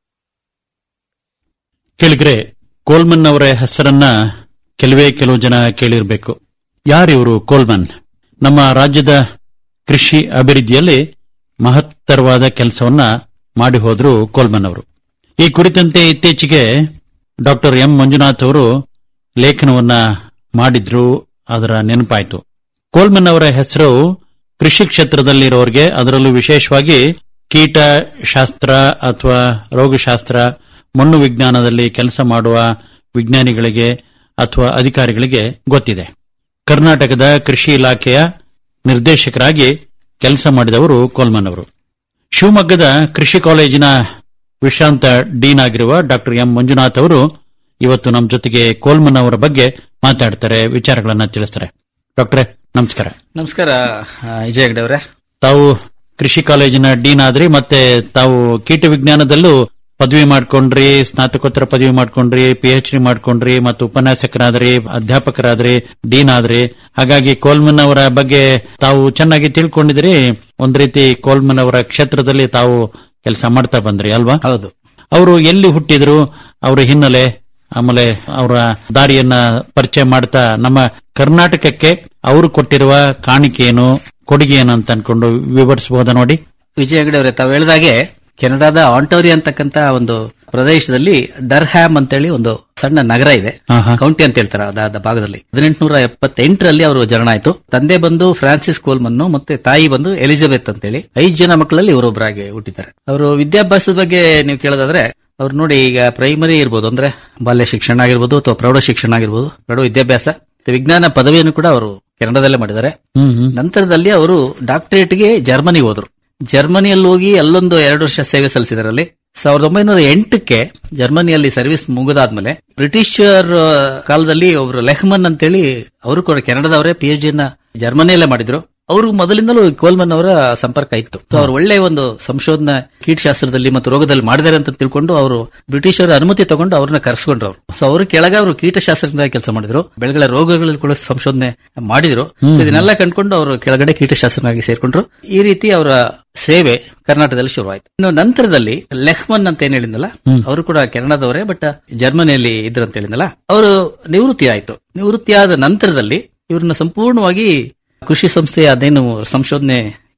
ಕೇಳಿದ್ರೆ ಕೋಲ್ಮನ್ ಅವರ ಹೆಸರನ್ನ ಕೆಲವೇ ಕೆಲವು ಜನ ಕೇಳಿರಬೇಕು ಯಾರಿವರು ಕೋಲ್ಮನ್ ನಮ್ಮ ರಾಜ್ಯದ ಕೃಷಿ ಅಭಿವೃದ್ಧಿಯಲ್ಲಿ ಮಹತ್ತರವಾದ ಕೆಲಸವನ್ನ ಮಾಡಿ ಹೋದ್ರು ಕೋಲ್ಮನ್ ಅವರು ಈ ಕುರಿತಂತೆ ಇತ್ತೀಚೆಗೆ ಡಾಕ್ಟರ್ ಎಂ ಮಂಜುನಾಥ್ ಅವರು ಲೇಖನವನ್ನ ಮಾಡಿದ್ರು ಅದರ ನೆನಪಾಯಿತು ಕೋಲ್ಮನ್ ಅವರ ಹೆಸರು ಕೃಷಿ ಕ್ಷೇತ್ರದಲ್ಲಿರೋರಿಗೆ ಅದರಲ್ಲೂ ವಿಶೇಷವಾಗಿ ಕೀಟ ಶಾಸ್ತ್ರ ಅಥವಾ ರೋಗಶಾಸ್ತ್ರ ಮಣ್ಣು ವಿಜ್ಞಾನದಲ್ಲಿ ಕೆಲಸ ಮಾಡುವ ವಿಜ್ಞಾನಿಗಳಿಗೆ ಅಥವಾ ಅಧಿಕಾರಿಗಳಿಗೆ ಗೊತ್ತಿದೆ ಕರ್ನಾಟಕದ ಕೃಷಿ ಇಲಾಖೆಯ ನಿರ್ದೇಶಕರಾಗಿ ಕೆಲಸ ಮಾಡಿದವರು ಕೋಲ್ಮನ್ ಅವರು ಶಿವಮೊಗ್ಗದ ಕೃಷಿ ಕಾಲೇಜಿನ ವಿಶ್ರಾಂತ ಡೀನ್ ಆಗಿರುವ ಡಾಕ್ಟರ್ ಎಂ ಮಂಜುನಾಥ್ ಅವರು ಇವತ್ತು ನಮ್ಮ ಜೊತೆಗೆ ಕೋಲ್ಮನ್ ಅವರ ಬಗ್ಗೆ ಮಾತಾಡ್ತಾರೆ ವಿಚಾರಗಳನ್ನ ತಿಳಿಸ್ತಾರೆ ಡಾಕ್ಟ್ರೆ ನಮಸ್ಕಾರ ನಮಸ್ಕಾರ ವಿಜಯ ಹೆಗ್ಡೆ ಅವರೇ ತಾವು ಕೃಷಿ ಕಾಲೇಜಿನ ಡೀನ್ ಆದ್ರಿ ಮತ್ತೆ ತಾವು ಕೀಟ ವಿಜ್ಞಾನದಲ್ಲೂ ಪದವಿ ಮಾಡ್ಕೊಂಡ್ರಿ ಸ್ನಾತಕೋತ್ತರ ಪದವಿ ಮಾಡ್ಕೊಂಡ್ರಿ ಪಿ ಎಚ್ ಡಿ ಮಾಡ್ಕೊಂಡ್ರಿ ಮತ್ತು ಉಪನ್ಯಾಸಕರಾದ್ರಿ ಅಧ್ಯಾಪಕರಾದ್ರಿ ಡೀನ್ ಆದ್ರಿ ಹಾಗಾಗಿ ಕೋಲ್ಮನ್ ಅವರ ಬಗ್ಗೆ ತಾವು ಚೆನ್ನಾಗಿ ತಿಳ್ಕೊಂಡಿದ್ರಿ ಒಂದ್ ರೀತಿ ಕೋಲ್ಮನ್ ಅವರ ಕ್ಷೇತ್ರದಲ್ಲಿ ತಾವು ಕೆಲಸ ಮಾಡ್ತಾ ಬಂದ್ರಿ ಅಲ್ವಾ ಹೌದು ಅವರು ಎಲ್ಲಿ ಹುಟ್ಟಿದ್ರು ಅವರ ಹಿನ್ನೆಲೆ ಆಮೇಲೆ ಅವರ ದಾರಿಯನ್ನ ಪರಿಚಯ ಮಾಡ್ತಾ ನಮ್ಮ ಕರ್ನಾಟಕಕ್ಕೆ ಅವರು ಕೊಟ್ಟಿರುವ ಕಾಣಿಕೆ ಏನು ಕೊಡುಗೆ ಏನು ಅಂತ ಅನ್ಕೊಂಡು ವಿವರಿಸಬಹುದಾ ನೋಡಿ ವಿಜಯ ಹೆಗ್ಡೆ ಅವರೇ ತಾವು ಹೇಳಿದಾಗೆ ಕೆನಡಾದ ಆಂಟೋರಿ ಅಂತಕ್ಕಂತ ಒಂದು ಪ್ರದೇಶದಲ್ಲಿ ಡರ್ಹ್ಯಾಮ್ ಅಂತೇಳಿ ಒಂದು ಸಣ್ಣ ನಗರ ಇದೆ ಕೌಂಟಿ ಅಂತ ಹೇಳ್ತಾರೆ ಅದಾದ ಭಾಗದಲ್ಲಿ ಹದಿನೆಂಟುನೂರ ಎಪ್ಪತ್ತೆಂಟರಲ್ಲಿ ಅವರು ಜನನ ಆಯ್ತು ತಂದೆ ಬಂದು ಫ್ರಾನ್ಸಿಸ್ ಕೋಲ್ಮನ್ನು ಮತ್ತೆ ತಾಯಿ ಬಂದು ಎಲಿಜಬೆತ್ ಅಂತೇಳಿ ಐದು ಜನ ಮಕ್ಕಳಲ್ಲಿ ಇವರೊಬ್ಬರಾಗಿ ಹುಟ್ಟಿದ್ದಾರೆ ಅವರು ವಿದ್ಯಾಭ್ಯಾಸದ ಬಗ್ಗೆ ನೀವು ಕೇಳೋದಾದ್ರೆ ಅವ್ರು ನೋಡಿ ಈಗ ಪ್ರೈಮರಿ ಇರ್ಬೋದು ಅಂದ್ರೆ ಬಾಲ್ಯ ಶಿಕ್ಷಣ ಆಗಿರ್ಬೋದು ಅಥವಾ ಪ್ರೌಢ ಶಿಕ್ಷಣ ಆಗಿರ್ಬೋದು ಪ್ರೌಢ ವಿದ್ಯಾಭ್ಯಾಸ ಮತ್ತೆ ವಿಜ್ಞಾನ ಪದವಿಯನ್ನು ಕೂಡ ಅವರು ಕೆನಡಾದಲ್ಲೇ ಮಾಡಿದ್ದಾರೆ ನಂತರದಲ್ಲಿ ಅವರು ಡಾಕ್ಟರೇಟ್ಗೆ ಜರ್ಮನಿಗೆ ಹೋದ್ರು ಜರ್ಮನಿಯಲ್ಲಿ ಹೋಗಿ ಅಲ್ಲೊಂದು ಎರಡು ವರ್ಷ ಸೇವೆ ಸಲ್ಲಿಸಿದ್ದಾರೆ ಅಲ್ಲಿ ಸಾವಿರದ ಒಂಬೈನೂರ ಎಂಟಕ್ಕೆ ಜರ್ಮನಿಯಲ್ಲಿ ಸರ್ವಿಸ್ ಮುಗಿದಾದ್ಮೇಲೆ ಬ್ರಿಟಿಷರ್ ಕಾಲದಲ್ಲಿ ಒಬ್ರು ಲೆಹ್ಮನ್ ಅಂತೇಳಿ ಅವರು ಕೂಡ ಕೆನಡಾದವರೇ ಪಿ ಎಚ್ ಡಿನ ಜರ್ಮನಿಯಲ್ಲೇ ಮಾಡಿದ್ರು ಅವರು ಮೊದಲಿಂದಲೂ ಕೋಲ್ಮನ್ ಅವರ ಸಂಪರ್ಕ ಇತ್ತು ಸೊ ಅವ್ರು ಒಳ್ಳೆ ಒಂದು ಸಂಶೋಧನಾ ಕೀಟಶಾಸ್ತ್ರದಲ್ಲಿ ಮತ್ತು ರೋಗದಲ್ಲಿ ಮಾಡಿದ್ದಾರೆ ಅಂತ ತಿಳ್ಕೊಂಡು ಅವರು ಬ್ರಿಟಿಷರ ಅನುಮತಿ ತಗೊಂಡು ಅವ್ರನ್ನ ಕರೆಸ್ಕೊಂಡ್ರು ಅವರು ಸೊ ಅವರು ಕೆಳಗೆ ಅವರು ಕೀಟಶಾಸ್ತ್ರದಿಂದ ಕೆಲಸ ಮಾಡಿದ್ರು ಬೆಳೆಗಳ ರೋಗಗಳಲ್ಲಿ ಕೂಡ ಸಂಶೋಧನೆ ಮಾಡಿದ್ರು ಸೊ ಇದನ್ನೆಲ್ಲ ಕಂಡ್ಕೊಂಡು ಅವರು ಕೆಳಗಡೆ ಕೀಟಶಾಸ್ತ್ರನಾಗಿ ಸೇರ್ಕೊಂಡ್ರು ಈ ರೀತಿ ಅವರ ಸೇವೆ ಕರ್ನಾಟಕದಲ್ಲಿ ಶುರುವಾಯಿತು ಇನ್ನು ನಂತರದಲ್ಲಿ ಲೆಹ್ಮನ್ ಅಂತ ಏನ್ ಹೇಳಿದ್ನಲ್ಲ ಅವರು ಕೂಡ ಕೆನಡಾದವರೇ ಬಟ್ ಜರ್ಮನಿಯಲ್ಲಿ ಇದ್ರು ಅಂತ ಹೇಳಿದ್ನಲ್ಲ ಅವರು ನಿವೃತ್ತಿ ಆಯ್ತು ನಿವೃತ್ತಿಯಾದ ನಂತರದಲ್ಲಿ ಇವ್ರನ್ನ ಸಂಪೂರ್ಣವಾಗಿ ಕೃಷಿ ಸಂಸ್ಥೆಯ ಅದೇನು ಸಂಶೋಧನೆ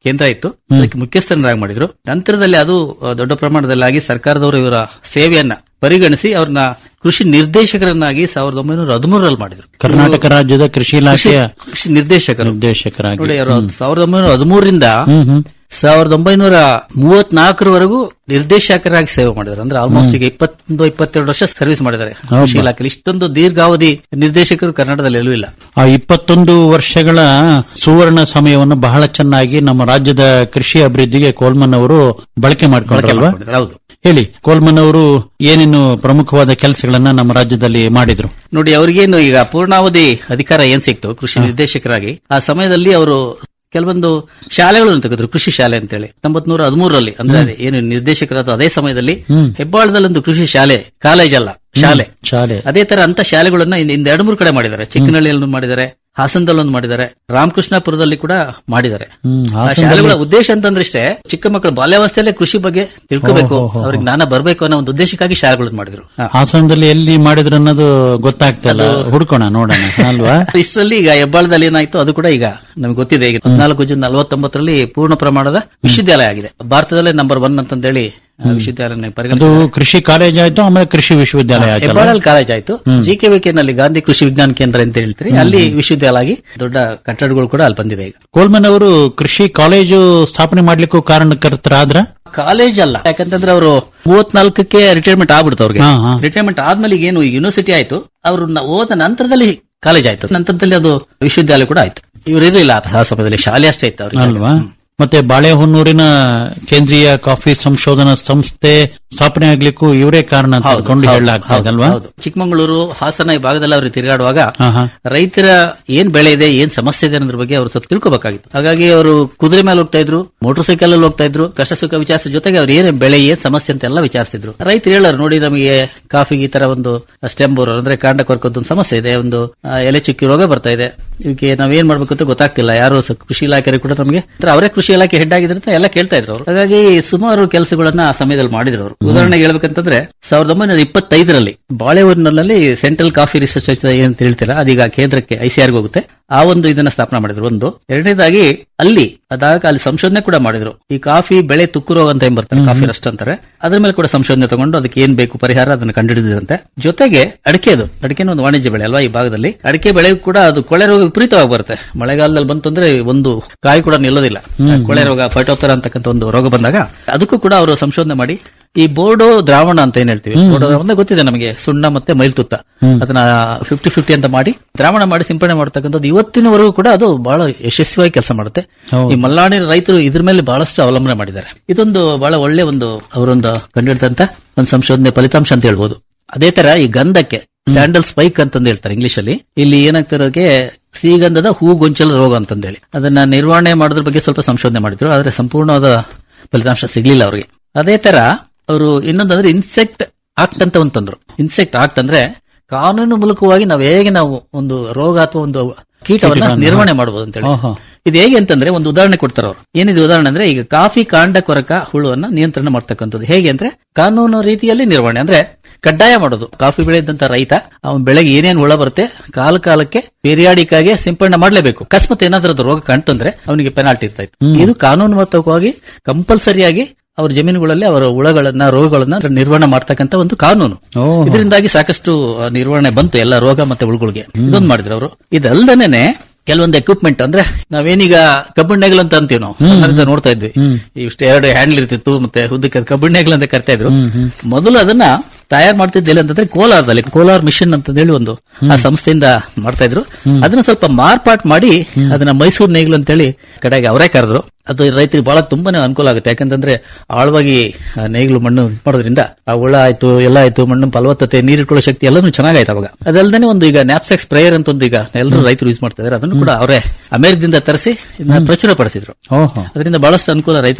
ಕೇಂದ್ರ ಇತ್ತು ಅದಕ್ಕೆ ಮುಖ್ಯಸ್ಥರನ್ನಾಗಿ ಮಾಡಿದ್ರು ನಂತರದಲ್ಲಿ ಅದು ಆ, ದೊಡ್ಡ ಪ್ರಮಾಣದಲ್ಲಿ ಆಗಿ ಸರ್ಕಾರದವರು ಇವರ ಸೇವೆಯನ್ನ ಪರಿಗಣಿಸಿ ಅವ್ರನ್ನ ಕೃಷಿ ನಿರ್ದೇಶಕರನ್ನಾಗಿ ಸಾವಿರದ ಒಂಬೈನೂರ ಹದಿಮೂರರಲ್ಲಿ ಮಾಡಿದ್ರು ಕರ್ನಾಟಕ ರಾಜ್ಯದ ಕೃಷಿ ಇಲಾಖೆಯ ಕೃಷಿ- ಕೃಷಿ ನಿರ್ದೇಶಕರು ನಿರ್ದೇಶಕರಾಗಿ ನೋಡಿ ಅವರು ಸಾವಿರದ ಒಂಬೈನೂರ ಹದಿಮೂರರಿಂದ ಸಾವಿರದ ಒಂಬೈನೂರ ಮೂವತ್ನಾಲ್ಕರವರೆಗೂ ನಿರ್ದೇಶಕರಾಗಿ ಸೇವೆ ಮಾಡಿದ್ದಾರೆ ಅಂದ್ರೆ ಆಲ್ಮೋಸ್ಟ್ ಈಗ ಇಪ್ಪತ್ತೊಂದು ಇಪ್ಪತ್ತೆರಡು ವರ್ಷ ಸರ್ವಿಸ್ ಮಾಡಿದ್ದಾರೆ ಕೃಷಿ ಇಲಾಖೆಯಲ್ಲಿ ಇಷ್ಟೊಂದು ದೀರ್ಘಾವಧಿ ನಿರ್ದೇಶಕರು ಕರ್ನಾಟಕದಲ್ಲಿ ಎಲ್ಲೂ ಇಲ್ಲ ಆ ಇಪ್ಪತ್ತೊಂದು ವರ್ಷಗಳ ಸುವರ್ಣ ಸಮಯವನ್ನು ಬಹಳ ಚೆನ್ನಾಗಿ ನಮ್ಮ ರಾಜ್ಯದ ಕೃಷಿ ಅಭಿವೃದ್ಧಿಗೆ ಕೋಲ್ಮನ್ ಅವರು ಬಳಕೆ ಮಾಡ್ಕೊಂಡ್ರಲ್ವಾ ಮಾಡ್ಕೊಂಡಿದ್ದಾರೆ, ಹೌದು ಹೇಳಿ ಕೋಲ್ಮನ್ ಅವರು ಏನೇನು ಪ್ರಮುಖವಾದ ಕೆಲಸಗಳನ್ನ ನಮ್ಮ ರಾಜ್ಯದಲ್ಲಿ ಮಾಡಿದ್ರು ನೋಡಿ ಅವರಿಗೇನು ಈಗ ಪೂರ್ಣಾವಧಿ ಅಧಿಕಾರ ಏನ್ ಸಿಕ್ತು ಕೃಷಿ ನಿರ್ದೇಶಕರಾಗಿ ಆ ಸಮಯದಲ್ಲಿ ಅವರು ಕೆಲವೊಂದು ಶಾಲೆಗಳನ್ನು ತೆಗೆದ್ರು ಕೃಷಿ ಶಾಲೆ ಅಂತೇಳಿ ತೊಂಬತ್ನೂರ ಹದಿಮೂರರಲ್ಲಿ ಅಂದ್ರೆ ಅದೇ ಏನು ನಿರ್ದೇಶಕರಾದ ಅದೇ ಸಮಯದಲ್ಲಿ ಹೆಬ್ಬಾಳದಲ್ಲಿ ಒಂದು ಕೃಷಿ ಶಾಲೆ ಕಾಲೇಜ್ ಅಲ್ಲ ಶಾಲೆ ಶಾಲೆ ಅದೇ ತರ ಅಂತ ಶಾಲೆಗಳನ್ನ ಇನ್- ಇಂದ ಎರಡು ಮೂರು ಕಡೆ ಮಾಡಿದ್ದಾರೆ ಚಿಕ್ಕನಹಳ್ಳಿಯಲ್ಲಿ ಮಾಡಿದ್ದಾರೆ ಹಾಸನದಲ್ಲೊಂದು ಮಾಡಿದ್ದಾರೆ ರಾಮಕೃಷ್ಣಪುರದಲ್ಲಿ ಕೂಡ ಮಾಡಿದ್ದಾರೆ ಹ್ಮ್, ಆ ಹಾಸನದಲ್ಲಿ- ಶಾಲೆಗಳ ಉದ್ದೇಶ ಅಂತಂದ್ರೆ ಇಷ್ಟೇ ಚಿಕ್ಕ ಮಕ್ಕಳು ಬಾಲ್ಯಾವಸ್ಥೆಯಲ್ಲೇ ಕೃಷಿ ಬಗ್ಗೆ ತಿಳ್ಕೋಬೇಕು ಅವ್ರಿಗೆ ಜ್ಞಾನ ಬರಬೇಕು ಅನ್ನೋ ಒಂದು ಉದ್ದೇಶಕ್ಕಾಗಿ ಶಾಲೆಗಳನ್ನು ಮಾಡಿದ್ರು ಹಾ. ಹಾಸನದಲ್ಲಿ ಎಲ್ಲಿ ಮಾಡಿದ್ರು ಅನ್ನೋದು ಗೊತ್ತಾಗ್ತಾ ಇಲ್ಲ ಹುಡ್ಕೋಣ ನೋಡೋಣ ಅಲ್ವಾ ಇಷ್ಟರಲ್ಲಿ ಈಗ ಹೆಬ್ಬಾಳದಲ್ಲಿ ಏನಾಯ್ತು ಅದು ಕೂಡ ಈಗ ನಮ್ಗೆ ಗೊತ್ತಿದೆ ಈಗ ಹದಿನಾಲ್ಕು ಜೂನ್ ನಲವತ್ತೊಂಬತ್ತರಲ್ಲಿ ಪೂರ್ಣ ಪ್ರಮಾಣದ ವಿಶ್ವವಿದ್ಯಾಲಯ ಆಗಿದೆ ಭಾರತದಲ್ಲೇ ನಂಬರ್ ಒನ್ ಅಂತಂದೇಳಿ ಆ ವಿಶ್ವವಿದ್ಯಾಲಯ ಅದು ಪರಿಗಣಿಸಿ ಕೃಷಿ ಕಾಲೇಜ್ ಆಯ್ತು ಆಮೇಲೆ ಕೃಷಿ ವಿಶ್ವವಿದ್ಯಾಲಯ ಆಯ್ತು ಹೆಬ್ಬಾಳಲ್ಲಿ ಕಾಲೇಜ್ ಆಯ್ತು ಜಿ ಕೆ ನಲ್ಲಿ ಗಾಂಧಿ ಕೃಷಿ ವಿಜ್ಞಾನ ಕೇಂದ್ರ ಅಂತ ಹೇಳ್ತೀರಿ ಅಲ್ಲಿ ವಿಶ್ವವಿದ್ಯಾಲಯ ಆಗಿ ದೊಡ್ಡ ಕಟ್ಟಡಗಳು ಕೂಡ ಅಲ್ಲಿ ಬಂದಿದೆ ಈಗ ಕೋಲ್ಮನ್ ಅವರು ಕೃಷಿ ಕಾಲೇಜು ಸ್ಥಾಪನೆ ಮಾಡ್ಲಿಕ್ಕೂ ಕಾರಣಕರ್ತರಾದ್ರ ಕಾಲೇಜ್ ಅಲ್ಲ ಯಾಕಂತಂದ್ರೆ ಅವರು ಮೂವತ್ನಾಲ್ಕಕ್ಕೆ ರಿಟೈರ್ಮೆಂಟ್ ಆಗ್ಬಿಡ್ತು ಅವ್ರಿಗೆ ಹಾ, ಹಾ. ರಿಟೈರ್ಮೆಂಟ್ ಆದ್ಮೇಲೆ ಈಗ ಏನು ಯೂನಿವರ್ಸಿಟಿ ಆಯ್ತು ಅವರು ಓದ ನಂತರದಲ್ಲಿ ಕಾಲೇಜ್ ಆಯ್ತು ನಂತರದಲ್ಲಿ ಅದು ವಿಶ್ವವಿದ್ಯಾಲಯ ಕೂಡ ಆಯ್ತು ಇವ್ರು ಇರಲಿಲ್ಲ ಆ ಸಮಯದಲ್ಲಿ ಶಾಲೆ ಅಷ್ಟೇ ಇತ್ತು ಅವ್ರಿಗೆ ಅಲ್ವಾ ಮತ್ತೆ ಬಾಳೆಹೊನ್ನೂರಿನ ಕೇಂದ್ರೀಯ ಕಾಫಿ ಸಂಶೋಧನಾ ಸಂಸ್ಥೆ ಸ್ಥಾಪನೆ ಆಗ್ಲಿಕ್ಕೂ ಇವರೇ ಕಾರಣ ಅಂತ ಹೌದು, ಅನ್ಕೊಂಡು ಹೌದು, ಹೇಳಲಾಗ್ತಾ ಹೌದು, ಇದಲ್ವಾ ಹೌದು. ಚಿಕ್ಕಮಗಳೂರು ಹಾಸನ ಈ ಭಾಗದಲ್ಲಿ ಅವರು ತಿರುಗಾಡುವಾಗ ಹಾ, ಹಾ. ರೈತರ ಏನ್ ಬೆಳೆ ಇದೆ ಏನ್ ಸಮಸ್ಯೆ ಇದೆ ಅನ್ನೋದ್ರ ಬಗ್ಗೆ ಅವರು ಸ್ವಲ್ಪ ತಿಳ್ಕೊಬೇಕಾಗಿತ್ತು ಹಾಗಾಗಿ ಅವರು ಕುದುರೆ ಮೇಲೆ ಹೋಗ್ತಾ ಇದ್ರು ಮೋಟರ್ ಸೈಕಲ್ ಅಲ್ಲಿ ಹೋಗ್ತಾ ಇದ್ರು ಕಷ್ಟ ಸುಖ ವಿಚಾರಿಸಿದ ಜೊತೆಗೆ ಅವ್ರು ಏನ್ ಬೆಳೆ ಏನ್ ಸಮಸ್ಯೆ ಅಂತ ಎಲ್ಲ ವಿಚಾರಿಸಿದ್ರು ರೈತರು ಹೇಳೋರು ನೋಡಿ ನಮಗೆ ಕಾಫಿಗೆ ಈ ತರ ಒಂದು ಸ್ಟೆಮ್ ಬೋರ್ ಅಂದ್ರೆ ಕಾಂಡ ಕೊರಕದ ಒಂದು ಸಮಸ್ಯೆ ಇದೆ ಒಂದು ಆ, ಎಲೆ ಚುಕ್ಕಿ ರೋಗ ಬರ್ತಾ ಇದೆ ಇವಕ್ಕೆ ನಾವೇನ್ ಮಾಡ್ಬೇಕು ಅಂತ ಗೊತ್ತಾಗ್ತಿಲ್ಲ ಯಾರು ಸ- ಕೃಷಿ ಇಲಾಖೆ ಕೂಡ ನಮಗೆ ಅಂದ್ರೆ ಅವರೇ ಕೃಷಿ ಇಲಾಖೆ ಹೆಡ್ ಆಗಿದ್ರೆ ಅಂತ ಎಲ್ಲ ಕೇಳ್ತಾ ಇದ್ರು ಅವರು ಹಾಗಾಗಿ ಸುಮಾರು ಕೆಲಸಗಳನ್ನ ಆ ಸಮಯದಲ್ಲಿ ಮಾಡಿದ್ರು ಅವರು ಉದಾಹರಣೆಗೆ ಹೇಳ್ಬೇಕಂತಂದ್ರೆ ಸಾವಿರದ ಒಂಬೈನೂರ ಇಪ್ಪತ್ತೈದರಲ್ಲಿ ಬಾಳೆಹೊನ್ನೂರಿನಲ್ಲಿ ಸೆಂಟ್ರಲ್ ಕಾಫಿ ರಿಸರ್ಚ್ ಏನಂತ ಹೇಳ್ತೀರಾ ಅದೀಗ ಕೇಂದ್ರಕ್ಕೆ ಐಸಿಆರ್ ಹೋಗುತ್ತೆ ಆ ಒಂದು ಇದನ್ನ ಸ್ಥಾಪನೆ ಮಾಡಿದ್ರು ಒಂದು ಎರಡನೇದಾಗಿ ಅಲ್ಲಿ ಅದಾಗ ಅಲ್ಲಿ ಸಂಶೋಧನೆ ಕೂಡ ಮಾಡಿದ್ರು ಈ ಕಾಫಿ ಬೆಳೆ ತುಕ್ಕು ರೋಗ ಅಂತ ಏನ್ ಬರ್ತಾರೆ ಕಾಫಿ ರಸ್ಟ್ ಅಂತಾರೆ ಅದ್ರ ಮೇಲೆ ಕೂಡ ಸಂಶೋಧನೆ ತಗೊಂಡು ಅದಕ್ಕೆ ಏನ್ ಬೇಕು ಪರಿಹಾರ ಅದನ್ನ ಕಂಡುಹಿಡಿದ್ರಂತೆ ಜೊತೆಗೆ ಅಡಿಕೆ ಅದು ಅಡಿಕೆನ ಒಂದು ವಾಣಿಜ್ಯ ಬೆಳೆ ಅಲ್ವಾ ಈ ಭಾಗದಲ್ಲಿ ಅಡಿಕೆ ಬೆಳೆಗೂ ಕೂಡ ಅದು ಕೊಳೆ ರೋಗ ವಿಪರೀತವಾಗಿ ಬರುತ್ತೆ ಮಳೆಗಾಲದಲ್ಲಿ ಬಂತಂದ್ರೆ ಒಂದು ಕಾಯಿ ಕೂಡ ನಿಲ್ಲೋದಿಲ್ಲ ಕೊಳೆ ರೋಗ ಫೈಟೋತ್ತರ ಅಂತಕ್ಕಂಥ ಒಂದು ರೋಗ ಬಂದಾಗ ಅದಕ್ಕೂ ಕೂಡ ಅವರು ಸಂಶೋಧನೆ ಮಾಡಿ ಈ ಬೋರ್ಡೋ ದ್ರಾವಣ ಅಂತ ಏನ್ ಹೇಳ್ತೀವಿ ಬೋರ್ಡೋ ದ್ರಾವಣ ಗೊತ್ತಿದೆ ನಮಗೆ ಸುಣ್ಣ ಮತ್ತೆ ಮೈಲ್ತುತ್ತ ಅದನ್ನ ಫಿಫ್ಟಿ ಫಿಫ್ಟಿ ಅಂತ ಮಾಡಿ ದ್ರಾವಣ ಮಾಡಿ ಸಿಂಪಡಣೆ ಮಾಡ್ತಕ್ಕಂಥದ್ದು ಇವತ್ತಿನವರೆಗೂ ಕೂಡ ಅದು ಬಹಳ ಯಶಸ್ವಿಯಾಗಿ ಕೆಲಸ ಮಾಡುತ್ತೆ ಈ ಮಲ್ನಾಡಿನ ರೈತರು ಇದ್ರ ಮೇಲೆ ಬಹಳಷ್ಟು ಅವಲಂಬನೆ ಮಾಡಿದ್ದಾರೆ ಇದೊಂದು ಬಹಳ ಒಳ್ಳೆ ಒಂದು ಅವರೊಂದು ಕಂಡಿಡಿದಂತ ಒಂದು ಸಂಶೋಧನೆ ಫಲಿತಾಂಶ ಅಂತ ಹೇಳ್ಬೋದು ಅದೇ ತರ ಈ ಗಂಧಕ್ಕೆ ಸ್ಯಾಂಡಲ್ ಸ್ಪೈಕ್ ಅಂತಂದು ಹೇಳ್ತಾರೆ ಇಂಗ್ಲಿಷ್ ಅಲ್ಲಿ ಇಲ್ಲಿ ಏನಾಗ್ತಿರೋದಕ್ಕೆ ಸಿಹಿಗಂಧದ ಹೂ ಗೊಂಚಲ ರೋಗ ಅಂತಂದೇಳಿ ಅದನ್ನ ನಿರ್ವಹಣೆ ಮಾಡೋದ್ರ ಬಗ್ಗೆ ಸ್ವಲ್ಪ ಸಂಶೋಧನೆ ಮಾಡಿದ್ರು ಆದ್ರೆ ಸಂಪೂರ್ಣವಾದ ಫಲಿತಾಂಶ ಸಿಗ್ಲಿಲ್ಲ ಅವ್ರಿಗೆ ಅದೇ ತರ ಅವರು ಇನ್ನೊಂದಂದ್ರೆ ಇನ್ಸೆಕ್ಟ್ ಆಕ್ಟ್ ಅಂತ ಒಂದು ತಂದ್ರು ಇನ್ಸೆಕ್ಟ್ ಆಕ್ಟ್ ಅಂದ್ರೆ ಕಾನೂನು ಮೂಲಕವಾಗಿ ನಾವು ಹೇಗೆ ನಾವು ಒಂದು ರೋಗ ಅಥವಾ ಒಂದು ಕೀಟವನ್ನ ಕೀಟಗಳನ್ನ, ನಿರ್ವಹಣೆ ಮಾಡಬಹುದು ಅಂತ ಹೇಳಿ ಓಹೋ. ಇದು ಹೇಗೆ ಅಂತಂದ್ರೆ ಒಂದು ಉದಾಹರಣೆ ಕೊಡ್ತಾರೆ ಅವರು ಏನಿದೆ ಉದಾಹರಣೆ ಅಂದ್ರೆ ಈಗ ಕಾಫಿ ಕಾಂಡ ಕೊರಕ ಹುಳುವನ್ನ ನಿಯಂತ್ರಣ ಮಾಡ್ತಕ್ಕಂಥದ್ದು ಹೇಗೆ ಅಂದ್ರೆ ಕಾನೂನು ರೀತಿಯಲ್ಲಿ ನಿರ್ವಹಣೆ ಅಂದ್ರೆ ಕಡ್ಡಾಯ ಮಾಡೋದು ಕಾಫಿ ಬೆಳೆದಂತ ರೈತ ಅವನ ಬೆಳೆಗೆ ಏನೇನು ಹುಳ ಬರುತ್ತೆ ಕಾಲ ಕಾಲಕ್ಕೆ ಪೀರಿಯಾಡಿಕ್ ಆಗಿ ಸಿಂಪಡಣೆ ಮಾಡಲೇಬೇಕು ಅಕಸ್ಮಾತ್ ಏನಾದ್ರೂ ಅದು ರೋಗ ಕಾಣ್ತಂದ್ರೆ ಅವನಿಗೆ ಪೆನಾಲ್ಟಿ ಇರ್ತಾ ಇತ್ತು ಇದು ಕಾನೂನುಬದ್ಧವಾಗಿ ಕಂಪಲ್ಸರಿಯಾಗಿ ಅವ್ರ ಜಮೀನುಗಳಲ್ಲಿ ಅವರ ಹುಳಗಳನ್ನ ರೋಗಗಳನ್ನ ನಿರ್ವಹಣೆ ಮಾಡ್ತಕ್ಕಂಥ ಒಂದು ಕಾನೂನು ಇದರಿಂದಾಗಿ ಸಾಕಷ್ಟು ಆ, ನಿರ್ವಹಣೆ ಬಂತು ಎಲ್ಲ ರೋಗ ಮತ್ತೆ ಹುಳುಗಳಿಗೆ ಇದೊಂದು ಮಾಡಿದ್ರು ಅವರು ಇದಲ್ದನೆ ಕೆಲವೊಂದು ಎಕ್ವಿಪ್ಮೆಂಟ್ ಅಂದ್ರೆ ನಾವೇನೀಗ ಕಬ್ಬಣ ನೆಗಲ್ ಅಂತ ಅಂತೀವಿ ನಾವು ಸಣ್ಣದಿಂದ ನೋಡ್ತಾ ಇದ್ವಿ ಇಷ್ಟು ಎರಡು ಹ್ಯಾಂಡ್ಲ್ ಇರ್ತಿತ್ತು ಮತ್ತೆ ಉದ್ದಕ್ಕೆ ಕಬ್ಬಣ ನೆಗಲ್ ಅಂತ ಕರಿತಾ ಇದ್ರು ಮೊದಲು ಅದನ್ನ ತಯಾರು ಮಾಡ್ತಿದ್ದಿಲ್ಲ ಅಂತಂದ್ರೆ ಕೋಲಾರದಲ್ಲಿ ಕೋಲಾರ್ ಮಿಷನ್ ಅಂತ ಹೇಳಿ ಒಂದು ಆ ಸಂಸ್ಥೆಯಿಂದ ಮಾಡ್ತಾ ಇದ್ರು ಅದನ್ನ ಸ್ವಲ್ಪ ಮಾರ್ಪಾಟ್ ಮಾಡಿ ಅದನ್ನ ಮೈಸೂರು ನೇಗಿಲು ಅಂತೇಳಿ ಕಡೆಗೆ ಅವರೇ ಕರೆದ್ರು ಅದು ರೈತರಿಗೆ ಬಹಳ ತುಂಬಾನೇ ಅನುಕೂಲ ಆಗುತ್ತೆ ಯಾಕಂತಂದ್ರೆ ಆಳವಾಗಿ ಆ ನೇಗಿಲು ಮಣ್ಣು ಇದ್ ಮಾಡೋದ್ರಿಂದ ಆ ಹುಳ ಆಯ್ತು ಎಲ್ಲ ಆಯ್ತು ಮಣ್ಣು ಫಲವತ್ತತೆ ನೀರಿಟ್ಕೊಳ್ಳೋ ಶಕ್ತಿ ಎಲ್ಲನೂ ಚೆನ್ನಾಗಾಯ್ತು ಅವಾಗ ಅದಲ್ದೇನೆ ಒಂದು ಈಗ ನ್ಯಾಪ್ಸೆಕ್ ಸ್ಪ್ರೇಯರ್ ಅಂತ ಒಂದು ಈಗ ಎಲ್ಲರೂ ರೈತರು ಯೂಸ್ ಮಾಡ್ತಾ ಇದ್ದಾರೆ ಅದನ್ನು ಕೂಡ ಅವರೇ ಅಮೆರಿಕದಿಂದ ತರಿಸಿ ಇದನ್ನ ಪ್ರಚುರ ಪಡಿಸಿದ್ರು ಓಹೋ ಅದರಿಂದ ಬಹಳಷ್ಟು ಅನುಕೂಲ ರೈತರಿಗಾಯ್ತು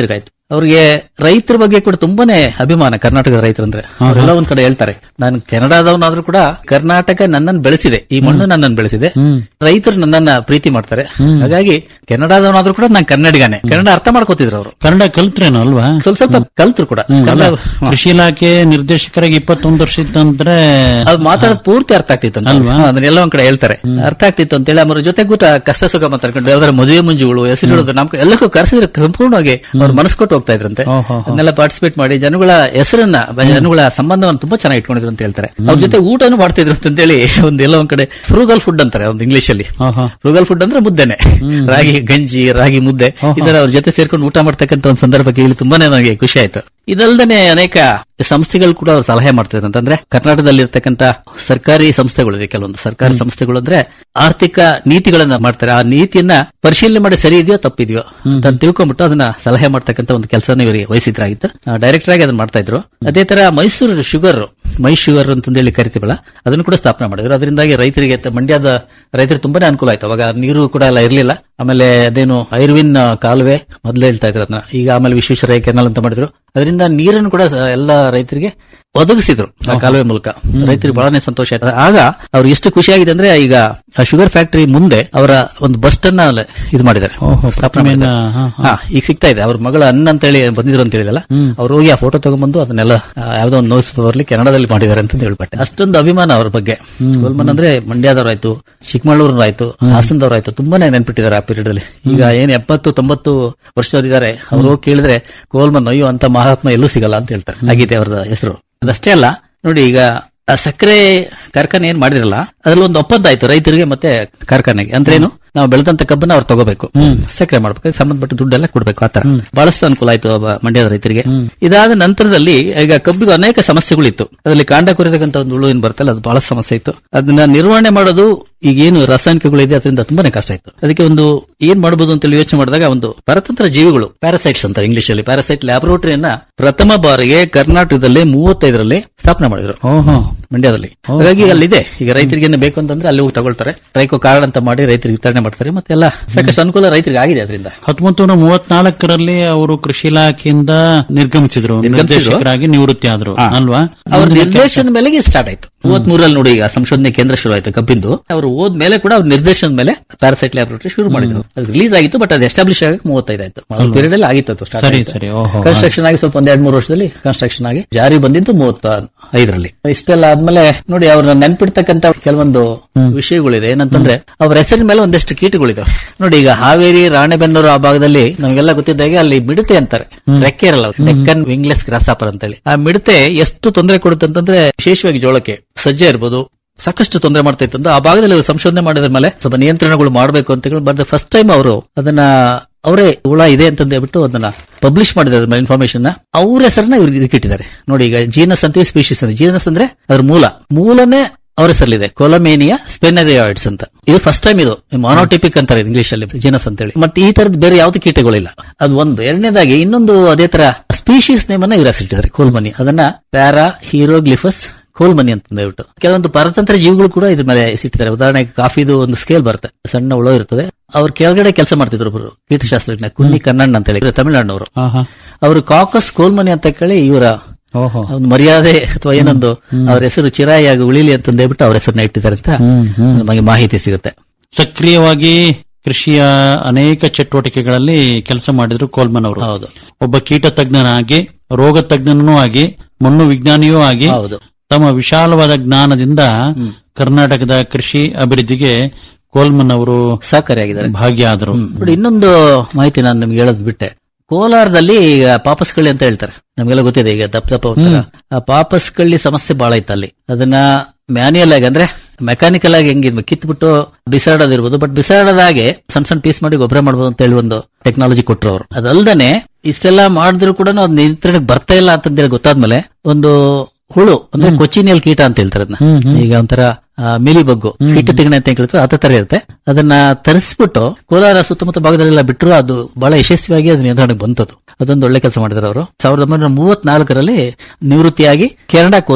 ಅವ್ರಿಗೆ ರೈತರ ಬಗ್ಗೆ ಕೂಡ ತುಂಬಾನೇ ಅಭಿಮಾನ ಕರ್ನಾಟಕದ ರೈತರಂದ್ರೆ ಅವರೆಲ್ಲ ಒಂದ್ ಕಡೆ ಹೇಳ್ತಾರೆ ನಾನು ಕೆನಡಾದವನಾದ್ರೂ ಕೂಡ ಕರ್ನಾಟಕ ನನ್ನನ್ನು ಬೆಳೆಸಿದೆ ಈ ಮಣ್ಣು ನನ್ನನ್ನು ಬೆಳೆಸಿದೆ ರೈತರು ನನ್ನನ್ನ ಪ್ರೀತಿ ಮಾಡ್ತಾರೆ ಹಾಗಾಗಿ ಕೆನಡಾದವನಾದ್ರೂ ಕೂಡ ನಾನು ಕನ್ನಡಿಗನೇ ಕನ್ನಡ ಅರ್ಥ ಮಾಡ್ಕೋತಿದ್ರು ಅವರು ಕನ್ನಡ ಕಲ್ತ್ರೇನೋ ಅಲ್ವಾ ಸ್ವಲ್ಪ ಸ್ವಲ್ಪ ಕಲ್ತ್ರು ಕೂಡ ಹ್ಮ್, ಅಲ್ಲ, ಕನ್ನಡ- ಕೃಷಿ ಇಲಾಖೆ ನಿರ್ದೇಶಕರಾಗಿ ಇಪ್ಪತ್ತೊಂದು ವರ್ಷ ಇತ್ತಂದ್ರೆ ಅದು ಮಾತಾಡೋದು ಪೂರ್ತಿ ಅರ್ಥ ಆಗ್ತಿತ್ತು ಅಂತ. ಅಲ್ವಾ? ಹಾ, ಅದನ್ನೆಲ್ಲ ಒಂದ್ ಕಡೆ ಹೇಳ್ತಾರೆ ಅರ್ಥ ಆಗ್ತಿತ್ತು ಅಂತೇಳಿ ಆಮೇಲೆ ಜೊತೆ ಕೂತ ಕಷ್ಟ ಸುಖ ಮಾತಾಡ್ಕೊಂಡು ಯಾವ್ದಾರ ಮದುವೆ ಮುಂಜುಗಳು ಹೆಸರು ಹೇಳೋದು ನಮ್ ಕಡೆ ಎಲ್ಲಕ್ಕೂ ಕರೆಸಿದ್ರೆ ಸಂಪೂರ್ಣವಾಗಿ ಅವ್ರು ಮನಸ್ಸು ಕೊಟ್ಟು ಹೋಗ್ತಾ ಇದ್ರಂತೆ ಅದನ್ನೆಲ್ಲ ಪಾರ್ಟಿಸಿಪೇಟ್ ಮಾಡಿ ಜನಗಳ ಹೆಸರನ್ನ ಜನಗಳ ಸಂಬಂಧವನ್ನು ತುಂಬಾ ಚೆನ್ನಾಗಿ ಇಟ್ಕೊಂಡಿದ್ರು ಅಂತ ಹೇಳ್ತಾರೆ ಅವ್ರ ಜೊತೆ ಊಟನೂ ಮಾಡ್ತಿದ್ರು ಅಂತೇಳಿ ಒಂದ್ ಎಲ್ಲ ಒಂದ್ ಕಡೆ ಫ್ರೂಗಲ್ ಫುಡ್ ಅಂತಾರೆ ಒಂದು ಇಂಗ್ಲಿಷ್ ಅಲ್ಲಿ ಫ್ರೂಗಲ್ ಫುಡ್ ಅಂದ್ರೆ ಮುದ್ದೆನೆ ರಾಗಿ ಗಂಜಿ ರಾಗಿ ಮುದ್ದೆ ಇದರ ಅವ್ರ ಜೊತೆ ಸೇರ್ಕೊಂಡು ಊಟ ಮಾಡ್ತಕ್ಕಂತ ಒಂದು ಸಂದರ್ಭ ಕೇಳಿ ತುಂಬಾನೇ ನನಗೆ ಖುಷಿ ಆಯ್ತು ಇದಲ್ದೇನೆ ಅನೇಕ ಸಂಸ್ಥೆಗಳು ಕೂಡ ಅವ್ರು ಸಲಹೆ ಮಾಡ್ತಿದ್ರು ಅಂತಂದ್ರೆ ಕರ್ನಾಟಕದಲ್ಲಿ ಇರ್ತಕ್ಕಂತ ಸರ್ಕಾರಿ ಸಂಸ್ಥೆಗಳು ಇದೆ ಕೆಲವೊಂದು ಸರ್ಕಾರಿ ಸಂಸ್ಥೆಗಳು ಅಂದ್ರೆ ಆರ್ಥಿಕ ನೀತಿಗಳನ್ನ ಮಾಡ್ತಾರೆ ಆ ನೀತಿಯನ್ನ ಪರಿಶೀಲನೆ ಮಾಡಿ ಸರಿ ಇದೆಯೋ ತಪ್ಪಿದೆಯೋ ಅಂತ ತಿಳ್ಕೊಂಡ್ಬಿಟ್ಟು ಅದನ್ನ ಸಲಹೆ ಮಾಡ್ತಕ್ಕಂತ ಒಂದು ಕೆಲಸನ ಇವರಿಗೆ ವಹಿಸಿದ್ರಾಗಿತ್ತು ಡೈರೆಕ್ಟರ್ ಆಗಿ ಅದನ್ನ ಮಾಡ್ತಾ ಇದ್ರು ಅದೇ ತರ ಮೈಸೂರು ಶುಗರ್ ಮೈ ಶುಗರ್ ಅಂತಂದೇಳಿ ಕರಿತೀವಲ್ಲ ಅದನ್ನು ಕೂಡ ಸ್ಥಾಪನೆ ಮಾಡಿದ್ರು ಅದರಿಂದಾಗಿ ರೈತರಿಗೆ ತ- ಮಂಡ್ಯದ ರೈತರಿಗೆ ತುಂಬಾನೇ ಅನುಕೂಲ ಆಯ್ತು ಅವಾಗ ನೀರು ಕೂಡ ಎಲ್ಲ ಇರಲಿಲ್ಲ ಆಮೇಲೆ ಅದೇನು ಐರ್ವಿನ್ ಕಾಲುವೆ ಮೊದಲೇ ಹೇಳ್ತಾ ಇದ್ರು ಅದನ್ನ ಈಗ ಆಮೇಲೆ ವಿಶ್ವೇಶ್ವರಯ್ಯ ಕೆನಾಲ್ ಅಂತ ಮಾಡಿದ್ರು ಅದರಿಂದ ನೀರನ್ನು ಕೂಡ ಸ- ಎಲ್ಲ ರೈತರಿಗೆ ಒದಗಿಸಿದ್ರು ಆ ಕಾಲುವೆ ಮೂಲಕ ರೈತರಿಗೆ ಬಹಳನೇ ಸಂತೋಷ ಆಯ್ತು ಆಗ ಅವ್ರು ಎಷ್ಟು ಖುಷಿಯಾಗಿದೆ ಅಂದ್ರೆ ಈಗ ಆ ಶುಗರ್ ಫ್ಯಾಕ್ಟರಿ ಮುಂದೆ ಅವರ ಒಂದು ಬಸ್ ಅನ್ನ ಅಲ್ಲೇ ಇದು ಮಾಡಿದ್ದಾರೆ ಸ್ಥಾಪನೆ ಮಾಡಿದ್ದಾರೆ. ಹಾ, ಹಾ ಈಗ ಸಿಗ್ತಾ ಇದೆ ಅವ್ರ ಮಗಳ ಅನ್ನ ಅಂತ ಹೇಳಿ ಬಂದಿದ್ರು ಅಂತ ಹೇಳಿದಲ್ಲ ಅವ್ರು ಹೋಗಿ ಆ ಫೋಟೋ ತಗೊಂಡ್ಬಂದು ಅದನ್ನೆಲ್ಲ ಆ, ಯಾವ್ದೋ ಒಂದು ನ್ಯೂಸ್ ಪೇಪರ್ಲಿ ಕನ್ನಡದಲ್ಲಿ ಮಾಡಿದ್ದಾರೆ ಅಂತ ಹೇಳ್ಪಟ್ಟೆ ಅಷ್ಟೊಂದು ಅಭಿಮಾನ ಅವ್ರ ಬಗ್ಗೆ ಗೋಲ್ಮನ್ ಅಂದ್ರೆ ಮಂಡ್ಯದವರಾಯ್ತು ಚಿಕ್ಕಮಗಳೂರಾಯ್ತು ಹಾಸನದವರಾಯ್ತು ತುಂಬಾನೇ ನೆನ್ಪಿಟ್ಟಿದ್ದಾರೆ ಆ ಪೀರಿಯಡ್ ಅಲ್ಲಿ ಈಗ ಏನ್ ಎಪ್ಪತ್ತು ತೊಂಬತ್ತು ವರ್ಷದವರಿದ್ದಾರೆ ಅವರು ಕೇಳಿದ್ರೆ ಗೋಲ್ಮನ್ ಅಯ್ಯೋ ಅಂತ ಮಹಾತ್ಮ ಎಲ್ಲೂ ಸಿಗಲ್ಲ ಅಂತ ಹೇಳ್ತಾರೆ ಆಗಿದೆ ಅವ್ರದ ಹೆಸರು ಅದಷ್ಟೇ ಅಲ್ಲ ನೋಡಿ ಈಗ ಆ ಸಕ್ಕರೆ ಕಾರ್ಖಾನೆ ಏನ್ ಮಾಡಿರಲ್ಲ ಅದ್ರಲ್ಲಿ ಒಂದು ಒಪ್ಪಂದ ಆಯ್ತು ರೈತರಿಗೆ ಮತ್ತೆ ಕಾರ್ಖಾನೆಗೆ ಅಂದ್ರೇನು ನಾವು ಬೆಳೆದಂತ ಕಬ್ಬನ್ನ ಅವ್ರು ತಗೋಬೇಕು ಸಕ್ಕರೆ ಮಾಡ್ಬೇಕು ಅದಕ್ಕೆ ಸಂಬಂಧಪಟ್ಟ ದುಡ್ಡೆಲ್ಲ ಕೊಡ್ಬೇಕು ಆತರ ಬಹಳಷ್ಟು ಅನುಕೂಲ ಆಯ್ತು ಒಬ್ಬ ಮಂಡ್ಯದ ರೈತರಿಗೆ ಇದಾದ ನಂತರದಲ್ಲಿ ಈಗ ಕಬ್ಬಿಗೂ ಅನೇಕ ಸಮಸ್ಯೆಗಳಿತ್ತು ಅದರಲ್ಲಿ ಕಾಂಡ ಕೊರಿತಕ್ಕಂತ ಒಂದು ಹುಳು ಏನ್ ಬರ್ತಲ್ಲ ಅದು ಬಹಳ ಸಮಸ್ಯೆ ಇತ್ತು ಅದನ್ನ ನಿರ್ವಹಣೆ ಮಾಡೋದು ಈಗೇನು ರಾಸಾಯನಿಕಗಳಿದೆ ಅದರಿಂದ ತುಂಬಾನೇ ಕಷ್ಟ ಇತ್ತು ಅದಕ್ಕೆ ಒಂದು ಏನ್ ಮಾಡಬಹುದು ಅಂತ ಹೇಳಿ ಯೋಚನೆ ಮಾಡಿದಾಗ ಒಂದು ಪರತಂತ್ರ ಜೀವಿಗಳು ಪ್ಯಾರಾಸೈಟ್ಸ್ ಅಂತ ಇಂಗ್ಲಿಷ್ ಅಲ್ಲಿ ಪ್ಯಾರಾಸೈಟ್ ಲ್ಯಾಬೊರೇಟರಿಯನ್ನ ಪ್ರಥಮ ಬಾರಿಗೆ ಕರ್ನಾಟಕದಲ್ಲಿ ಮೂವತ್ತೈದರಲ್ಲಿ ಸ್ಥಾಪನೆ ಮಾಡಿದ್ರು ಮಂಡ್ಯದಲ್ಲಿ ಹಾಗಾಗಿ ಅಲ್ಲಿದೆ ಈಗ ರೈತರಿಗೆ ಬೇಕು ಅಂತಂದ್ರೆ ಅಲ್ಲಿ ಹೋಗಿ ತಗೊಳ್ತಾರೆ ಟ್ರೈಕೋ ಕಾರ್ಡ್ ಅಂತ ಮಾಡಿ ರೈತರಿಗೆ ವಿತರಣೆ ಮಾಡ್ತಾರೆ ಮತ್ತೆ ಎಲ್ಲ ಸಾಕಷ್ಟು ಅನುಕೂಲ ರೈತರಿಗೆ ಆಗಿದೆ ಅದರಿಂದ ಹತ್ತೊಂಬತ್ತು ನೂರ ಮೂವತ್ನಾಲ್ಕರಲ್ಲಿ ಅವರು ಕೃಷಿ ಇಲಾಖೆಯಿಂದ ನಿರ್ಗಮಿಸಿದ್ರು ನಿರ್ಗಮಿಸಿದ್ರು. ನಿರ್ದೇಶಕರಾಗಿ ನಿವೃತ್ತಿ ಆದ್ರು ಹಾ. ಅಲ್ವಾ ಅವ್ರ ಮುಂದಿನ ನಿರ್ದೇಶನದ ಮೇಲೆಗೆ ಸ್ಟಾರ್ಟ್ ಆಯ್ತು ಮೂವತ್ ಮೂರಲ್ಲಿ ನೋಡಿ ಈಗ ಸಂಶೋಧನೆ ಕೇಂದ್ರ ಶುರು ಆಯ್ತು ಕಬ್ಬಿಂದು ಅವರು ಹೋದ್ಮೇಲೆ ಕೂಡ ಅವ್ರ ನಿರ್ದೇಶನದ ಮೇಲೆ ಪ್ಯಾರಾಸೈಟ್ ಲ್ಯಾಬೊರೇಟರಿ ಶುರು ಮಾಡಿದ್ರು ಅದು ರಿಲೀಸ್ ಆಗಿತ್ತು ಬಟ್ ಅದು ಎಸ್ಟಾಬ್ಲಿಷ್ ಆಗಿ ಮೂವತ್ತೈದು ಆಯ್ತು ಪೀರಿಯಡ್ ಅಲ್ಲಿ ಆಗಿತ್ತು ಅದು start ಸರಿ, ಆಯ್ತು. ಸರಿ, ಓಹೋ. ಕನ್ಸ್ಟ್ರಕ್ಷನ್ ಆಗಿ ಸ್ವಲ್ಪ ಒಂದ್ ಎರಡ್ ಮೂರು ವರ್ಷದಲ್ಲಿ ಕನ್ಸ್ಟ್ರಕ್ಷನ್ ಆಗಿ ಜಾರಿ ಬಂದಿದ್ದು ಮೂವತ್ತ ಐದರಲ್ಲಿ ಇಷ್ಟೆಲ್ಲ ಆದ್ಮೇಲೆ ನೋಡಿ ಅವ್ರನ್ನ ನೆನ್ಪಿಡ್ತಕ್ಕಂತ ಕೆಲವೊಂದು ವಿಷಯಗಳಿದೆ ಏನಂತಂದ್ರೆ ಅವ್ರ ಹೆಸರಿನ ಮೇಲೆ ಒಂದಷ್ಟು ಕೀಟಗಳಿದಾವೆ ನೋಡಿ ಈಗ ಹಾವೇರಿ ರಾಣೆಬೆನ್ನೂರು ಆ ಭಾಗದಲ್ಲಿ ನಮಗೆಲ್ಲ ಗೊತ್ತಿದ್ದಾಗೆ ಅಲ್ಲಿ ಮಿಡತೆ ಅಂತಾರೆ ರೆಕ್ಕೆ ಇರಲ್ಲ ಡೆಕ್ಕನ್ ವಿಂಗ್ಲೆಸ್ ಗ್ರಾಸಾಪರ್ ಅಂತೇಳಿ ಆ ಮಿಡತೆ ಎಷ್ಟು ತೊಂದರೆ ಕೊಡುತ್ತೆ ಅಂತಂದ್ರೆ ವಿಶೇಷವಾಗಿ ಜೋಳಕ್ಕೆ ಸಜ್ಜೆ ಇರ್ಬೋದು ಸಾಕಷ್ಟು ತೊಂದರೆ ಮಾಡ್ತಾ ಇತ್ತು ಅಂತ ಆ ಭಾಗದಲ್ಲಿ ಅವ್ರು ಸಂಶೋಧನೆ ಮಾಡಿದ ಮೇಲೆ ಸ್ವಲ್ಪ ನಿಯಂತ್ರಣಗಳು ಮಾಡಬೇಕು ಅಂತ ಹೇಳಿ ಬಟ್ ಫಸ್ಟ್ ಟೈಮ್ ಅವರು ಅದನ್ನ ಅವರೇ ಹುಳ ಇದೆ ಅಂತ ಹೇಳ್ಬಿಟ್ಟು ಅದನ್ನ ಪಬ್ಲಿಷ್ ಮಾಡಿದ್ದಾರೆ ಇನ್ಫಾರ್ಮೇಶನ್ ಅವ್ರ ಹೆಸರನ್ನ ಇವ್ರಿಗೆ ಇದಕ್ಕೆ ಇಟ್ಟಿದ್ದಾರೆ ನೋಡಿ ಈಗ ಜೀನಸ್ ಅಂತೀವಿ ಸ್ಪೀಶೀಸ್ ಅಂತ ಜೀನಸ್ ಅಂದ್ರೆ ಅದ್ರ ಮೂಲ ಮೂಲನೇ ಅವ್ರ ಹೆಸರಲ್ಲಿದೆ ಕೊಲಮೇನಿಯಾ ಸ್ಪೆನರಿಯಾಯ್ಡ್ಸ್ ಅಂತ ಇದು ಫಸ್ಟ್ ಟೈಮ್ ಇದು ಮಾನೋಟಿಪಿಕ್ ಅಂತಾರೆ ಇಂಗ್ಲಿಷ್ ಅಲ್ಲಿ ಜೀನಸ್ ಅಂತೇಳಿ ಮತ್ತೆ ಈ ತರದ ಬೇರೆ ಯಾವ್ದು ಕೀಟಗಳಿಲ್ಲ ಅದು ಒಂದು ಎರಡನೇದಾಗಿ ಇನ್ನೊಂದು ಅದೇ ತರ ಸ್ಪೀಶೀಸ್ ನೇಮ್ ಅನ್ನ ಇವ್ರ ಹೆಸರಿಟ್ಟಿದ್ದಾರೆ ಕೋಲ್ಮನಿ ಅದನ್ನ ಪ್ಯಾರಾ ಹೀರೋಗ್ಲಿಫಸ್ ಕೋಲ್ಮನಿ ಅಂತ ಹೇಳ್ಬಿಟ್ಟು ಕೆಲವೊಂದು ಪರತಂತ್ರ ಜೀವಿಗಳು ಕೂಡ ಇದ್ರ ಮೇಲೆ ಸಿಟ್ಟಿದ್ದಾರೆ ಉದಾಹರಣೆಗೆ ಕಾಫಿದು ಒಂದು ಸ್ಕೇಲ್ ಬರುತ್ತೆ ಸಣ್ಣ ಹುಳ ಇರ್ತದೆ ಅವ್ರ ಕೆಳಗಡೆ ಕೆಲಸ ಮಾಡ್ತಿದ್ರು ಒಬ್ರು ಕೀಟಶಾಸ್ತ್ರಜ್ಞ ಕುನ್ನಿ ಕನ್ನಣ್ಣ ಅಂತ ಹೇಳಿ ತಮಿಳುನಾಡಿನವರು ಅವರು ಕಾಕಸ್ ಕೋಲ್ಮನಿ ಅಂತ ಕೇಳಿ ಇವರ ಒಂದು ಮರ್ಯಾದೆ ಅಥವಾ ಏನೊಂದು ಅವ್ರ ಹೆಸರು ಚಿರಾಯಿಯಾಗಿ ಉಳಿಲಿ ಅಂತ ಹೇಳ್ಬಿಟ್ಟು ಅವ್ರ ಹೆಸರನ್ನ ಇಟ್ಟಿದ್ದಾರೆ ಅಂತ ನಮಗೆ ಮಾಹಿತಿ ಸಿಗುತ್ತೆ ಸಕ್ರಿಯವಾಗಿ ಕೃಷಿಯ ಅನೇಕ ಚಟುವಟಿಕೆಗಳಲ್ಲಿ ಕೆಲಸ ಮಾಡಿದ್ರು ಕೋಲ್ಮನ್ ಅವರು ಹೌದು ಒಬ್ಬ ಕೀಟ ತಜ್ಞನಾಗಿ ರೋಗ ತಜ್ಞನೂ ಆಗಿ ಮಣ್ಣು ವಿಜ್ಞಾನಿಯೂ ಆಗಿ ಹೌದು ತಮ್ಮ ವಿಶಾಲವಾದ ಜ್ಞಾನದಿಂದ ಕರ್ನಾಟಕದ ಕೃಷಿ ಅಭಿವೃದ್ಧಿಗೆ ಕೋಲ್ಮನ್ ಅವರು ಸಹಕಾರಿಯಾಗಿದ್ದಾರೆ ಭಾಗಿಯಾದರು ನೋಡಿ ಇನ್ನೊಂದು ಮಾಹಿತಿ ನಾನು ನಿಮ್ಗೆ ಹೇಳೋದು ಬಿಟ್ಟೆ ಕೋಲಾರದಲ್ಲಿ ಈಗ ಪಾಪಸ್ಕಳ್ಳಿ ಅಂತ ಹೇಳ್ತಾರೆ ನಮಗೆಲ್ಲ ಗೊತ್ತಿದೆ ಈಗ ದಪ್ಪ ದಪ್ಪ ಹೋಗ್ತಾರ. ಆ ಪಾಪಸ್ಕಳ್ಳಿ ಸಮಸ್ಯೆ ಬಹಳ ಇತ್ತು ಅಲ್ಲಿ ಅದನ್ನ ಮ್ಯಾನ್ಯಲ್ ಆಗಿ ಅಂದ್ರೆ ಮೆಕ್ಯಾನಿಕಲ್ ಆಗಿ ಹೆಂಗಿದ್ವಿ ಕಿತ್ಬಿಟ್ಟು ಬಿಸಾಡೋದಿರ್ಬೋದು ಬಟ್ ಬಿಸಾಡೋದಾಗೆ ಸಣ್ಣ ಸಣ್ಣ ಪೀಸ್ ಮಾಡಿ ಗೊಬ್ಬರ ಮಾಡ್ಬೋದು ಅಂತ ಹೇಳಿ ಒಂದು ಟೆಕ್ನಾಲಜಿ ಕೊಟ್ರು ಅವರು ಅದಲ್ದನೆ ಇಷ್ಟೆಲ್ಲ ಮಾಡಿದ್ರು ಕೂಡ ಅದು ನಿಯಂತ್ರಣಕ್ಕೆ ಬರ್ತಾ ಇಲ್ಲ ಅಂತಂದೇಳಿ ಗೊತ್ತಾದ್ಮೇಲೆ ಒಂದು ಹುಳು ಅಂದ್ರೆ ಕೊಚ್ಚಿನಿಯಲ್ ಕೀಟ ಅಂತ ಹೇಳ್ತಾರೆ ಅದನ್ನ ಈಗ ಒಂಥರ ಆ, ಮಿಲಿ ಬಗ್ಗು ಕೀಟ ತಿಗಣೆ ಅಂತ ಹೇಳ್ತಾರೆ ಅದ ತರ ಇರುತ್ತೆ ಅದನ್ನ ತರಿಸ್ಬಿಟ್ಟು ಕೋಲಾರ ಸುತ್ತಮುತ್ತ ಭಾಗದಲ್ಲೆಲ್ಲ ಬಿಟ್ಟರು ಅದು ಬಹಳ ಯಶಸ್ವಿಯಾಗಿ ಅದು ನಿಯಂತ್ರಣಕ್ಕೆ ಬಂತದ್ದು ಅದೊಂದು ಒಳ್ಳೆ ಕೆಲಸ ಮಾಡಿದ್ರು ಅವರು ಸಾವಿರದ ಒಂಬೈನೂರ ಮೂವತ್ನಾಲ್ಕರಲ್ಲಿ ನಿವೃತ್ತಿಯಾಗಿ ಕೆನಡಾಕ್ ಹೋದ್ರು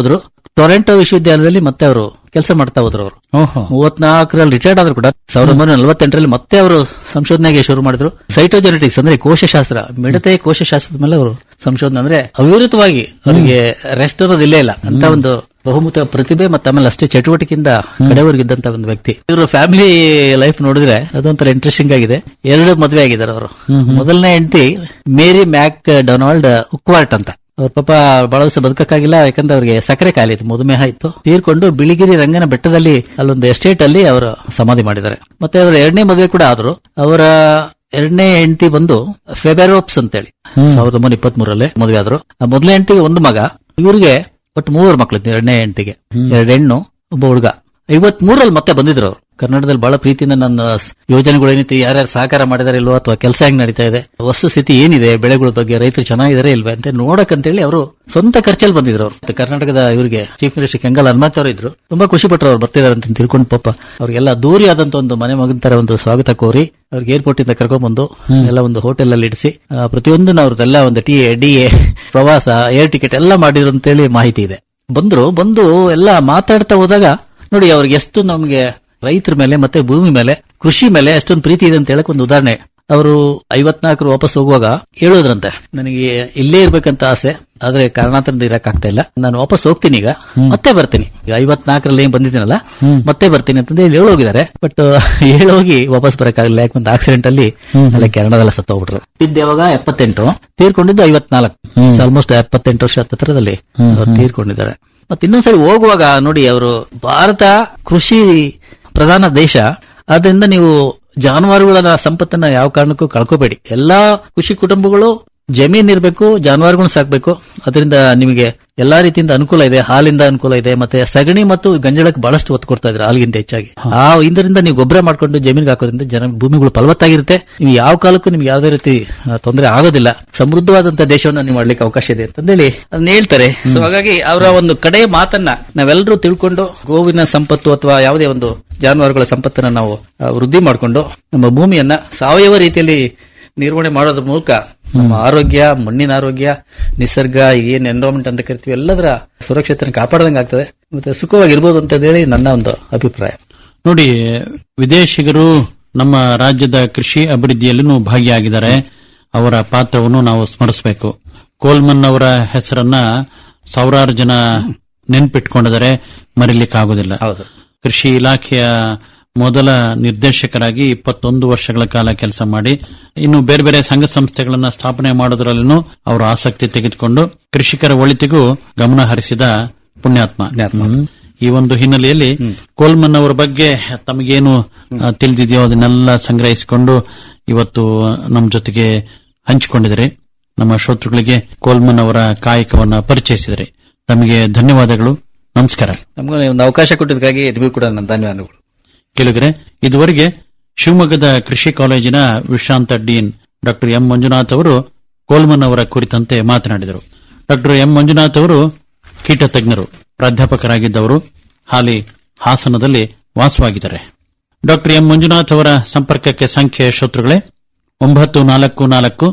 ಟೊರೆಂಟೋ ವಿಶ್ವವಿದ್ಯಾಲಯದಲ್ಲಿ ಮತ್ತೆ ಅವರು ಕೆಲಸ ಮಾಡ್ತಾ ಹೋದ್ರು ಅವರು ಓಹೋ ಮೂವತ್ನಾಲ್ಕರಲ್ಲಿ ರಿಟೈರ್ಡ್ ಆದ್ರು ಕೂಡ ಸಾವಿರದ ಒಂಬೈನೂರ ನಲವತ್ತೆಂಟರಲ್ಲಿ ಮತ್ತೆ ಅವರು ಸಂಶೋಧನೆಗೆ ಶುರು ಮಾಡಿದ್ರು ಸೈಟೋಜೆನೆಟಿಕ್ಸ್ ಅಂದ್ರೆ ಕೋಶಶಾಸ್ತ್ರ ಮಿಡತೆ ಕೋಶಶಾಸ್ತ್ರದ ಮೇಲೆ ಅವರು ಸಂಶೋಧನೆ ಅಂದ್ರೆ ಅವಿರತವಾಗಿ ಅವರಿಗೆ ರೆಸ್ಟ್ ಇರೋದಿಲ್ಲೇ ಇಲ್ಲ ಅಂತ ಒಂದು ಬಹುಮುಖ ಪ್ರತಿಭೆ ಮತ್ತೆ ಆಮೇಲೆ ಅಷ್ಟೇ ಚಟುವಟಿಕೆಯಿಂದ ಕಡೆವರೆಗಿದ್ದಂತ ಒಂದು ವ್ಯಕ್ತಿ ಇವರು ಫ್ಯಾಮಿಲಿ ಲೈಫ್ ನೋಡಿದ್ರೆ ಅದೊಂಥರ ಇಂಟ್ರೆಸ್ಟಿಂಗ್ ಆಗಿದೆ ಎರಡು ಮದುವೆ ಆಗಿದ್ದಾರೆ ಅವರು ಮೊದಲನೇ ಹೆಂಡತಿ ಮೇರಿ ಮ್ಯಾಕ್ ಡೊನಾಲ್ಡ್ ಉಕ್ವಾರ್ಟ್ ಅಂತ ಅವ್ರ ಪಾಪ ಬಹಳ ದಿವಸ ಬದುಕಕ್ಕಾಗಿಲ್ಲ ಯಾಕಂದ್ರೆ ಅವ್ರಿಗೆ ಸಕ್ಕರೆ ಕಾಯಿಲೆ ಇತ್ತು ಮಧುಮೇಹ ಇತ್ತು ತೀರ್ಕೊಂಡು ಬಿಳಿಗಿರಿ ರಂಗನ ಬೆಟ್ಟದಲ್ಲಿ ಅಲ್ಲೊಂದು ಎಸ್ಟೇಟ್ ಅಲ್ಲಿ ಅವರು ಸಮಾಧಿ ಮಾಡಿದ್ದಾರೆ ಮತ್ತೆ ಅವರ ಎರಡನೇ ಮದುವೆ ಕೂಡ ಆದ್ರು ಅವರ ಎರಡನೇ ಹೆಂಡತಿ ಬಂದು ಫೆಬೆರೋಪ್ಸ್ ಅಂತೇಳಿ ಸಾವಿರದ ಒಂಬೈನೂರ ಇಪ್ಪತ್ತ್ ಮೂರರಲ್ಲಿ ಮದುವೆ ಆದ್ರು ಆ ಮೊದಲನೇ ಹೆಂಡತಿಗೆ ಒಂದು ಮಗ ಇವ್ರಿಗೆ ಒಟ್ಟು ಮೂವರು ಮಕ್ಕಳು ಎರಡನೇ ಹೆಂಡತಿಗೆ ಎರಡು ಹೆಣ್ಣು ಒಬ್ಬ ಹುಡುಗ ಐವತ್ ಮೂರಲ್ಲಿ ಮತ್ತೆ ಬಂದಿದ್ರು ಅವರು ಕರ್ನಾಟಕದಲ್ಲಿ ಬಹಳ ಪ್ರೀತಿಯಿಂದ ನನ್ನ ಸ್- ಯೋಜನೆಗಳು ಏನಿತ್ತು ಯಾರ್ಯಾರು ಸಹಕಾರ ಮಾಡಿದಾರೆ ಇಲ್ವೋ ಅಥವಾ ಕೆಲಸ ಹೆಂಗ್ ನಡೀತಾ ಇದೆ ವಸ್ತು ಸ್ಥಿತಿ ಏನಿದೆ ಬೆಳೆಗಳ ಬಗ್ಗೆ ರೈತರು ಚೆನ್ನಾಗಿದ್ದಾರೆ ಇಲ್ವೇ ಅಂತ ನೋಡಕ್ಕಂತೇಳಿ ಅವರು ಸ್ವಂತ ಖರ್ಚಲ್ಲಿ ಬಂದಿದ್ರು ಅವರು ಮತ್ತೆ ಕರ್ನಾಟಕದ ಇವರಿಗೆ ಚೀಫ್ ಮಿನಿಸ್ಟರ್ ಕೆಂಗಲ್ ಹನುಮಂತ ಅವರು ಇದ್ರು ತುಂಬಾ ಖುಷಿ ಪಟ್ಟರು ಅವ್ರು ಬರ್ತಿದಾರೆ ಅಂತ ತಿಳ್ಕೊಂಡು ಪಾಪ ಅವ್ರಿಗೆಲ್ಲ ದೂರಿ ಆದಂತ ಒಂದು ಮನೆ ಮಗನ ತರ ಒಂದು ಸ್ವಾಗತ ಕೋರಿ ಅವ್ರಿಗೆ ಏರ್ಪೋರ್ಟ್ ಇಂದ ಕರ್ಕೊಂಡ್ ಬಂದು ಎಲ್ಲ ಒಂದು ಹೋಟೆಲ್ ಅಲ್ಲಿ ಇಡಿಸಿ ಆ, ಪ್ರತಿಯೊಂದು ಅವ್ರದ್ದೆಲ್ಲ ಒಂದು ಟಿ ಡಿ ಎ ಪ್ರವಾಸ ಏರ್ ಟಿಕೆಟ್ ಎಲ್ಲ ಮಾಡಿದ್ರು ಅಂತೇಳಿ ಮಾಹಿತಿ ಇದೆ ಬಂದ್ರು ಬಂದು ಎಲ್ಲ ಮಾತಾಡ್ತಾ ಹೋದಾಗ ನೋಡಿ ಅವ್ರಿಗೆ ಎಷ್ಟು ನಮ್ಗೆ ರೈತರ ಮೇಲೆ ಮತ್ತೆ ಭೂಮಿ ಮೇಲೆ ಕೃಷಿ ಮೇಲೆ ಎಷ್ಟೊಂದು ಪ್ರೀತಿ ಇದೆ ಅಂತ ಹೇಳಕ್ ಒಂದು ಉದಾಹರಣೆ ಅವರು ಐವತ್ನಾಲ್ಕರು ವಾಪಸ್ ಹೋಗುವಾಗ ಹೇಳೋದ್ರಂತೆ ನನಗೆ ಇಲ್ಲೇ ಇರ್ಬೇಕಂತ ಆಸೆ ಆದ್ರೆ ಕಾರಣಾಂತರದಿಂದ ಇರಕ್ಕಾಗ್ತಾ ಇಲ್ಲ ನಾನು ವಾಪಸ್ ಹೋಗ್ತೀನಿ ಈಗ ಮತ್ತೆ ಬರ್ತೀನಿ ಈಗ ಐವತ್ನಾಲ್ಕರಲ್ಲಿ ಏನ್ ಬಂದಿದ್ದೀನಲ್ಲ ಮತ್ತೆ ಬರ್ತೀನಿ ಅಂತಂದು ಹೇಳಿ ಹೇಳೋಗಿದ್ದಾರೆ ಬಟ್ ಹೇಳೋಗಿ ವಾಪಸ್ ಬರಕ್ಕಾಗಲಿಲ್ಲ ಯಾಕಂದ್ರೆ ಆಕ್ಸಿಡೆಂಟ್ ಅಲ್ಲಿ ಅಲ್ಲೇ ಕೆನಡಾದಲ್ಲ ಸತ್ತೋಗ್ಬಿಟ್ರು ಇದ್ದ ಯಾವಾಗ ಎಪ್ಪತ್ತೆಂಟು ತೀರ್ಕೊಂಡಿದ್ದು ಐವತ್ನಾಲ್ಕು ಆಲ್ಮೋಸ್ಟ್ ಎಪ್ಪತ್ತೆಂಟು ವರ್ಷ ಹತ್ತಿರದಲ್ಲಿ ಅವ್ರು ತೀರ್ಕೊಂಡಿದ್ದಾರೆ ಮತ್ತೆ ಇನ್ನೊಂದ್ಸರಿ ಹೋಗುವಾಗ ನೋಡಿ ಅವರು ಭಾರತ ಕೃಷಿ ಪ್ರಧಾನ ದೇಶ ಆದ್ರಿಂದ ನೀವು ಜಾನುವಾರುಗಳ ಸಂಪತ್ತನ್ನ ಯಾವ ಕಾರಣಕ್ಕೂ ಕಳ್ಕೋಬೇಡಿ ಎಲ್ಲಾ ಕೃಷಿ ಕುಟುಂಬಗಳು ಜಮೀನ್ ಇರಬೇಕು ಜಾನುವಾರುಗಳನ್ನ ಸಾಕ್ಬೇಕು ಅದರಿಂದ ನಿಮಗೆ ಎಲ್ಲಾ ರೀತಿಯಿಂದ ಅನುಕೂಲ ಇದೆ ಹಾಲಿಂದ ಅನುಕೂಲ ಇದೆ ಮತ್ತೆ ಸಗಣಿ ಮತ್ತು ಗಂಜಳಕ್ಕೆ ಬಹಳಷ್ಟು ಒತ್ತು ಕೊಡ್ತಾ ಇದ್ರೆ ಹಾಲಿಗಿಂತ ಹೆಚ್ಚಾಗಿ ಆ ಇದರಿಂದ ನೀವು ಗೊಬ್ಬರ ಮಾಡ್ಕೊಂಡು ಜಮೀನಿಗೆ ಹಾಕೋದ್ರಿಂದ ಜನ ಭೂಮಿಗಳು ಫಲವತ್ತಾಗಿರುತ್ತೆ ನೀವು ಯಾವ ಕಾಲಕ್ಕೂ ನಿಮ್ಗೆ ಯಾವುದೇ ರೀತಿ ಆ, ತೊಂದರೆ ಆಗೋದಿಲ್ಲ ಸಮೃದ್ಧವಾದಂತ ದೇಶವನ್ನ ನೀವು ಮಾಡ್ಲಿಕ್ಕೆ ಅವಕಾಶ ಇದೆ ಅಂತಂದೇಳಿ ಅದನ್ನ ಹೇಳ್ತಾರೆ ಸೊ ಹಾಗಾಗಿ ಅವರ ಒಂದು ಕಡೆಯ ಮಾತನ್ನ ನಾವೆಲ್ಲರೂ ತಿಳ್ಕೊಂಡು ಗೋವಿನ ಸಂಪತ್ತು ಅಥವಾ ಯಾವುದೇ ಒಂದು ಜಾನುವಾರುಗಳ ಸಂಪತ್ತನ್ನ ನಾವು ಆ, ವೃದ್ಧಿ ಮಾಡಿಕೊಂಡು ನಮ್ಮ ಭೂಮಿಯನ್ನ ಸಾವಯವ ರೀತಿಯಲ್ಲಿ ನಿರ್ವಹಣೆ ಮಾಡೋದ್ರ ಮೂಲಕ ನಮ್ಮ ಆರೋಗ್ಯ ಮಣ್ಣಿನ ಆರೋಗ್ಯ ನಿಸರ್ಗ ಏನ್ ಎನ್ವಿರಾನ್ಮೆಂಟ್ ಅಂತ ಕರಿತೀವಿ ಎಲ್ಲದರ ಸುರಕ್ಷತೆಯನ್ನು ಕಾಪಾಡದಂಗೆ ಆಗ್ತದೆ ಮತ್ತೆ ಸುಖವಾಗಿರ್ಬೋದು ಅಂತ ಹೇಳಿ ನನ್ನ ಒಂದು ಅಭಿಪ್ರಾಯ ನೋಡಿ ವಿದೇಶಿಗರು ನಮ್ಮ ರಾಜ್ಯದ ಕೃಷಿ ಅಭಿವೃದ್ಧಿಯಲ್ಲೂ ಭಾಗಿಯಾಗಿದ್ದಾರೆ ಅವರ ಪಾತ್ರವನ್ನು ನಾವು ಸ್ಮರಿಸಬೇಕು ಕೋಲ್ಮನ್ ಅವರ ಹೆಸರನ್ನ ಸಾವಿರಾರು ಜನ ನೆನ್ಪಿಟ್ಕೊಂಡಿದ್ದಾರೆ ಮರಿಲಿಕ್ಕಾಗೋದಿಲ್ಲ ಕೃಷಿ ಇಲಾಖೆಯ ಮೊದಲ ನಿರ್ದೇಶಕರಾಗಿ ಇಪ್ಪತ್ತೊಂದು ವರ್ಷಗಳ ಕಾಲ ಕೆಲಸ ಮಾಡಿ ಇನ್ನು ಬೇರೆ ಬೇರೆ ಸಂಘ ಸಂಸ್ಥೆಗಳನ್ನ ಸ್ಥಾಪನೆ ಮಾಡೋದ್ರಲ್ಲೂ ಅವರು ಆಸಕ್ತಿ ತೆಗೆದುಕೊಂಡು ಕೃಷಿಕರ ಒಳಿತಿಗೂ ಗಮನ ಹರಿಸಿದ ಪುಣ್ಯಾತ್ಮ ಹ್ಮ್. ಈ ಒಂದು ಹಿನ್ನೆಲೆಯಲ್ಲಿ ಕೋಲ್ಮನ್ ಅವರ ಬಗ್ಗೆ ತಮಗೇನು ಆ, ತಿಳಿದಿದೆಯೋ ಅದನ್ನೆಲ್ಲ ಸಂಗ್ರಹಿಸಿಕೊಂಡು ಇವತ್ತು ನಮ್ಮ ಜೊತೆಗೆ ಹಂಚಿಕೊಂಡಿದ್ದಾರೆ ನಮ್ಮ ಶ್ರೋತೃಗಳಿಗೆ ಕೋಲ್ಮನ್ ಅವರ ಕಾಯಕವನ್ನ ಪರಿಚಯಿಸಿದರೆ ತಮಗೆ ಧನ್ಯವಾದಗಳು ನಮಸ್ಕಾರ ನಮ್ಗೆ ಒಂದು ಅವಕಾಶ ಕೊಟ್ಟಿದ್ದಕ್ಕಾಗಿ ನಿಮಗೂ ಕೂಡ ನನ್ನ ಧನ್ಯವಾದಗಳು ಕೇಳಿದರೆ ಇದುವರೆಗೆ ಶಿವಮೊಗ್ಗದ ಕೃಷಿ ಕಾಲೇಜಿನ ವಿಶ್ರಾಂತ ಡೀನ್ ಡಾಕ್ಟರ್ ಎಂ ಮಂಜುನಾಥ್ ಅವರು ಕೋಲ್ಮನ್ ಅವರ ಕುರಿತಂತೆ ಮಾತನಾಡಿದರು ಡಾಕ್ಟರ್ ಎಂ ಮಂಜುನಾಥ್ ಅವರು ಕೀಟ ತಜ್ಞರು ಪ್ರಾಧ್ಯಾಪಕರಾಗಿದ್ದವರು ಹಾಲಿ ಹಾಸನದಲ್ಲಿ ವಾಸವಾಗಿದ್ದಾರೆ ಡಾಕ್ಟರ್ ಎಂ ಮಂಜುನಾಥ್ ಅವರ ಸಂಪರ್ಕಕ್ಕೆ ಸಂಖ್ಯೆ ಶ್ರೋತೃಗಳೇ ಒಂಬತ್ತು ನಾಲ್ಕು ನಾಲ್ಕು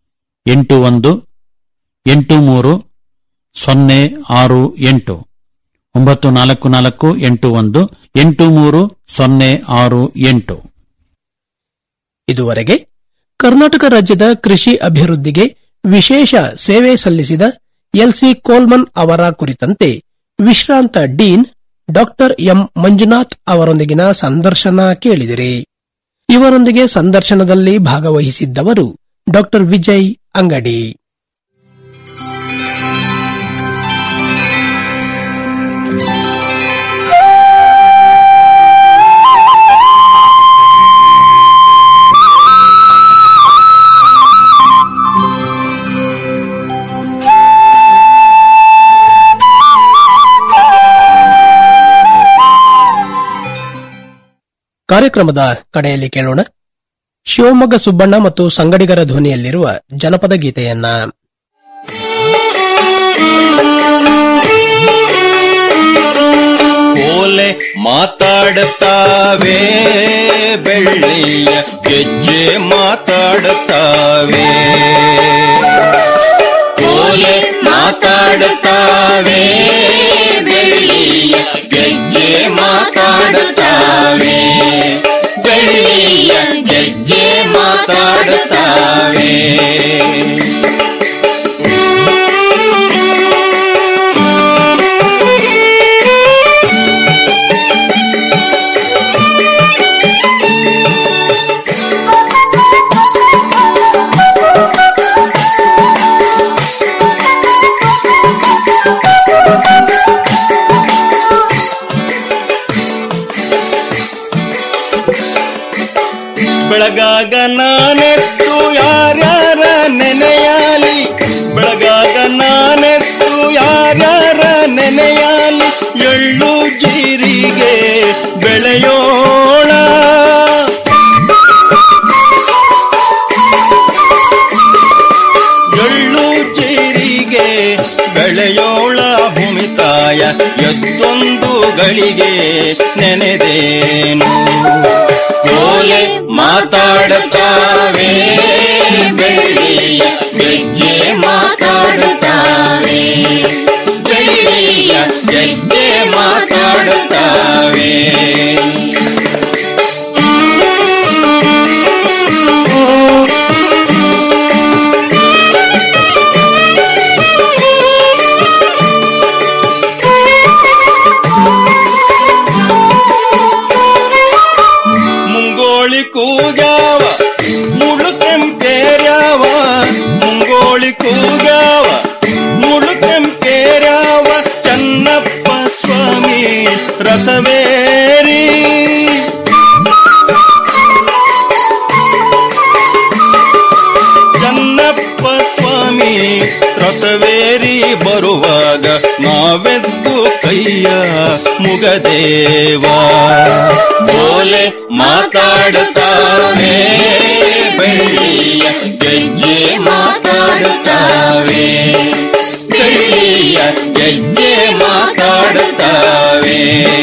ಎಂಟು ಒಂದು ಎಂಟು ಮೂರು ಸೊನ್ನೆ ಆರು ಎಂಟು ಒಂಬತ್ತು ನಾಲ್ಕು ನಾಲ್ಕು ಎಂಟು ಒಂದು ಎಂಟು ಮೂರು ಸೊನ್ನೆ ಆರು ಎಂಟು ಇದುವರೆಗೆ ಕರ್ನಾಟಕ ರಾಜ್ಯದ ಕೃಷಿ ಅಭಿವೃದ್ಧಿಗೆ ವಿಶೇಷ ಸೇವೆ ಸಲ್ಲಿಸಿದ ಎಲ್ಸಿ ಕೋಲ್ಮನ್ ಅವರ ಕುರಿತಂತೆ ವಿಶ್ರಾಂತ ಡೀನ್ ಡಾಕ್ಟರ್ ಎಂ ಮಂಜುನಾಥ್ ಅವರೊಂದಿಗಿನ ಸಂದರ್ಶನ ಕೇಳಿದಿರಿ ಇವರೊಂದಿಗೆ ಸಂದರ್ಶನದಲ್ಲಿ ಭಾಗವಹಿಸಿದ್ದವರು ಡಾಕ್ಟರ್ ವಿಜಯ್ ಅಂಗಡಿ ಕಾರ್ಯಕ್ರಮದ ಕಡೆಯಲ್ಲಿ ಕೇಳೋಣ ಶಿವಮೊಗ್ಗ ಸುಬ್ಬಣ್ಣ ಮತ್ತು ಸಂಗಡಿಗರ ಧ್ವನಿಯಲ್ಲಿರುವ ಜನಪದ ಗೀತೆಯನ್ನ ಓಲೆ ಮಾತಾಡುತ್ತಾವೆ ಬೆಳ್ಳಿಯ ಗೆಜ್ಜೆ ಮಾತಾಡುತ್ತಾವೆ ಓಲೆ ಮಾತಾಡುತ್ತಾವೆ ಬೆಳ್ಳಿಯ ಬೆಳಗಾಗ ನಾನೆತ್ತು ಯಾರ್ಯಾರ ನೆನೆಯಾಲಿ ಬೆಳಗಾಗ ನಾನೆತ್ತು ಯಾರ್ಯಾರ ನೆನೆಯಾಲಿ ಎಳ್ಳು ಜೀರಿಗೆ ಬೆಳೆಯೋಳ ಎಳ್ಳು ಜೀರಿಗೆ ಬೆಳೆಯೋಳ ಭೂಮಿತಾಯ ಎದ್ದೊಂದು ಗಳಿಗೆ ನೆನೆದೇನು ಓಲೆ ಮಾತಾಡುತ್ತಾವೆ ಬೆಳ್ಳಿಯ ಗೆಜ್ಜೆ ಮಾತಾಡುತ್ತಾವೆ ಬೆಳ್ಳಿಯ ಗೆಜ್ಜೆ ಮಾತಾಡುತ್ತಾವೆ ಮುಂಗೋಳಿ ಕೂಗ್ಯಾವ ಮುಳು ಕೆಂಪೇರ್ಯಾವ ಮುಂಗೋಳಿ ಕೂಗ್ಯಾವ ಮುಳು ಕೆಂಪೇರ್ಯಾವ ಚನ್ನಪ್ಪ ಸ್ವಾಮಿ ರಥವೇರಿ ಚನ್ನಪ್ಪ ಸ್ವಾಮಿ ರಥವೇರಿ ಬರುವಾಗ ನಾವೆದ್ದು ಕೈಯ ಮುಗದೇವ ಓಲೆ ಮಾತಾಡುತ್ತಾವೆ ಬೆಳ್ಳಿಯ ಗೆಜ್ಜೆ ಮಾತಾಡುತ್ತಾವೆ ಬೆಳ್ಳಿಯ ಗೆಜ್ಜೆ ಮಾತಾಡುತ್ತಾವೆ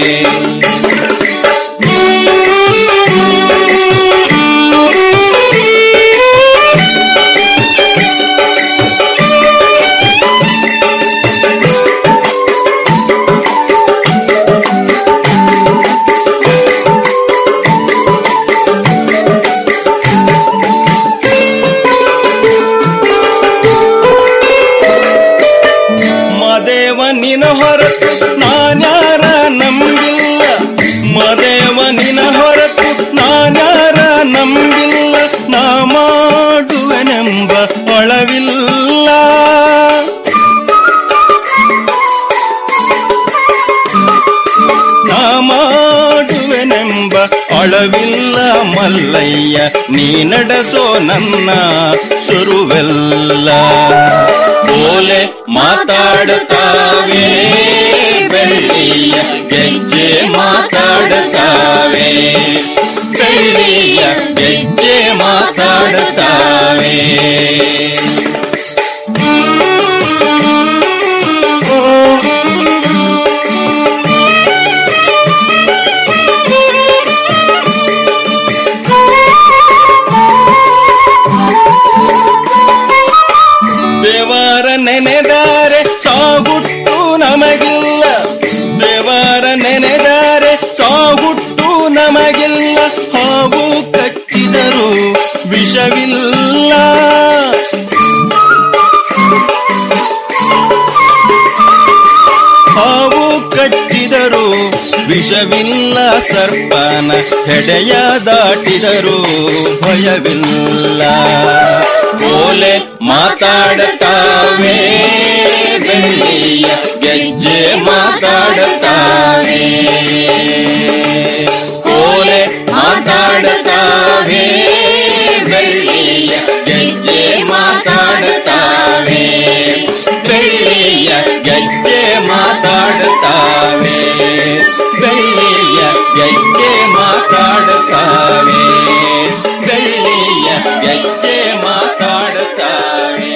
ಮದೇವ ನಿನ ಹೊರತು ನಾನ್ಯಾರ ನಂಬಿಲ್ಲ ಮದೇವ ನಿನ ಹೊರತು ನಾನ್ಯಾರ ನಂಬಿಲ್ಲ ನಾ ಮಾಡುವೆನೆಂಬ ಒಳವಿಲ್ಲ ನಾ ಮಾಡುವೆನೆಂಬ ಅಳವಿಲ್ಲ ಮಲ್ಲಯ್ಯ ನೀ ನಡೆಸೋ ನನ್ನ ಸುರುವೆಲ್ಲ ಓಲೆ ಮಾತಾಡುತ್ತಾವೆ ಬೆಳ್ಳಿಯ ಗೆಜ್ಜೆ ಮಾತಾಡುತ್ತಾವೆ ಬೆಳ್ಳಿಯ ಗೆಜ್ಜೆ ಮಾತಾಡುತ್ತಾವೆ ದೇವರ ನೆನೆದಾರೆ ಸಾಗುಟ್ಟು ನಮಗಿಲ್ಲ ದೇವರ ನೆನೆದಾರೆ ಸಾಗುಟ್ಟು ನಮಗಿಲ್ಲ ಹಾವು ಕಚ್ಚಿದರು ವಿಷವಿಲ್ಲ ಹಾವು ಕಚ್ಚಿದರು ವಿಷವಿಲ್ಲ ಸರ್ಪನ ಹೆಡೆಯ ದಾಟಿದರು ಭಯವಿಲ್ಲ ಓಲೆ ಮಾತಾಡುತ್ತಾವೆ ಬೆಳ್ಳಿಯ ಗೆಜ್ಜೆ ಮಾತಾಡುತ್ತಾವೆ ಓಲೆ ಮಾತಾಡುತ್ತಾವೆ ಬೆಳ್ಳಿಯ ಗೆಜ್ಜೆ ಮಾತಾಡುತ್ತಾವೆ ಬೆಳ್ಳಿಯ ಗೆಜ್ಜೆ ಮಾತಾಡುತ್ತಾವೆ ಬೆಳ್ಳಿಯ ಗೆಜ್ಜೆ ಮಾತಾಡುತ್ತಾವೆ ಬೆಳ್ಳಿಯ ಗೆಜ್ಜೆ ಮಾತಾಡುತ್ತಾವೆ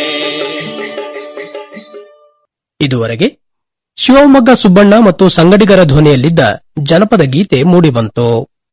ಇದುವರೆಗೆ ಶಿವಮೊಗ್ಗ ಸುಬ್ಬಣ್ಣ ಮತ್ತು ಸಂಗಡಿಗರ ಧ್ವನಿಯಲ್ಲಿದ್ದ ಜನಪದ ಗೀತೆ ಮೂಡಿಬಂತು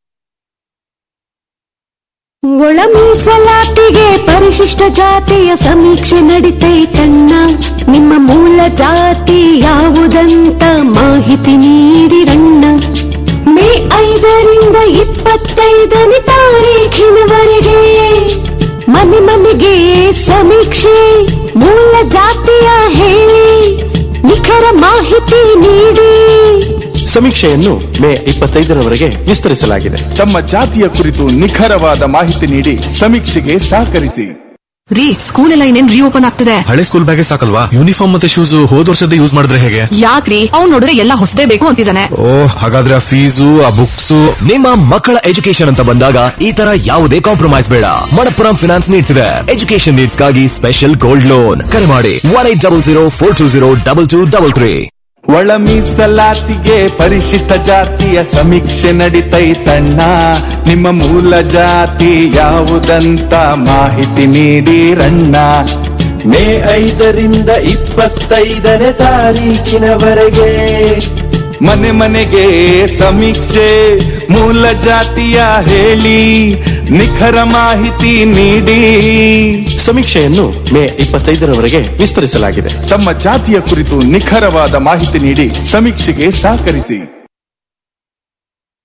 ಒಳ ಮೀಸಲಾತಿಗೆ ಪರಿಶಿಷ್ಟ ಜಾತಿಯ ಸಮೀಕ್ಷೆ ನಡಿತೈತಣ್ಣ ನಿಮ್ಮ ಮೂಲ ಜಾತಿ ಯಾವುದಂತ ಮಾಹಿತಿ ನೀಡಿರಣ್ಣ ಮೇ ಐದರಿಂದ ಇಪ್ಪತ್ತೈದನೇ ತಾರೀಖಿನವರೆಗೆ ಮನೆ ಮನೆಗೆ ಸಮೀಕ್ಷೆ ಮೂಲ ಜಾತಿಯ ಹೇಳಿ ನಿಖರ ಮಾಹಿತಿ ನೀಡಿ ಸಮೀಕ್ಷೆಯನ್ನು ಮೇ ಇಪ್ಪತ್ತೈದರವರೆಗೆ ವಿಸ್ತರಿಸಲಾಗಿದೆ ತಮ್ಮ ಜಾತಿಯ ಕುರಿತು ನಿಖರವಾದ ಮಾಹಿತಿ ನೀಡಿ ಸಮೀಕ್ಷೆಗೆ ಸಹಕರಿಸಿ ರೀ ಸ್ಕೂಲ್ ಎಲ್ಲ ಇನ್ನೇನ್ ರೀಓಪನ್ ಆಗ್ತಿದೆ ಹಳೆ ಸ್ಕೂಲ್ ಬ್ಯಾಗೇ ಸಾಕಲ್ವಾ ಯೂನಿಫಾರ್ಮ್ ಮತ್ತೆ ಶೂಸ್ ಹೋದ್ ವರ್ಷದ ಯೂಸ್ ಮಾಡಿದ್ರೆ ಹೇಗೆ ಯಾಕ್ರಿ ಅವ್ನ್ ನೋಡಿದ್ರೆ ಎಲ್ಲ ಹೊಸದೇ ಬೇಕು ಅಂತಿದ್ದಾನೆ ಓ ಹಾಗಾದ್ರೆ ಆ ಫೀಸು ಆ ಬುಕ್ಸ್ ನಿಮ್ಮ ಮಕ್ಕಳ ಎಜುಕೇಶನ್ ಅಂತ ಬಂದಾಗ ಈ ತರ ಯಾವುದೇ ಕಾಂಪ್ರಮೈಸ್ ಬೇಡ ಮಣಪ್ಪುರಂ ಫಿನಾನ್ಸ್ ನೀಡ್ಸ್ ಇದೆ ಎಜುಕೇಶನ್ ನೀಡ್ಸ್ ಗಾಗಿ ಸ್ಪೆಷಲ್ ಗೋಲ್ಡ್ ಲೋನ್ ಕರೆ ಮಾಡಿ one eight double zero four two zero double two double three ಒಳ ಮೀಸಲಾತಿಗೆ ಪರಿಶಿಷ್ಟ ಜಾತಿಯ ಸಮೀಕ್ಷೆ ನಡಿತೈತಣ್ಣ ನಿಮ್ಮ ಮೂಲ ಜಾತಿ ಯಾವುದಂತ ಮಾಹಿತಿ ನೀಡಿರಣ್ಣ ಮೇ ಐದರಿಂದ ಇಪ್ಪತ್ತೈದನೇ ತಾರೀಕಿನವರೆಗೆ ಮನೆ ಮನೆಗೆ ಸಮೀಕ್ಷೆ ಮೂಲ ಜಾತಿಯ ಹೇಳಿ ನಿಖರ ಮಾಹಿತಿ ನೀಡಿ ಸಮೀಕ್ಷೆಯನ್ನು ಮೇ ಇಪ್ಪತ್ತೈದರವರೆಗೆ ವಿಸ್ತರಿಸಲಾಗಿದೆ ತಮ್ಮ ಜಾತಿಯ ಕುರಿತು ನಿಖರವಾದ ಮಾಹಿತಿ ನೀಡಿ ಸಮೀಕ್ಷೆಗೆ ಸಹಕರಿಸಿ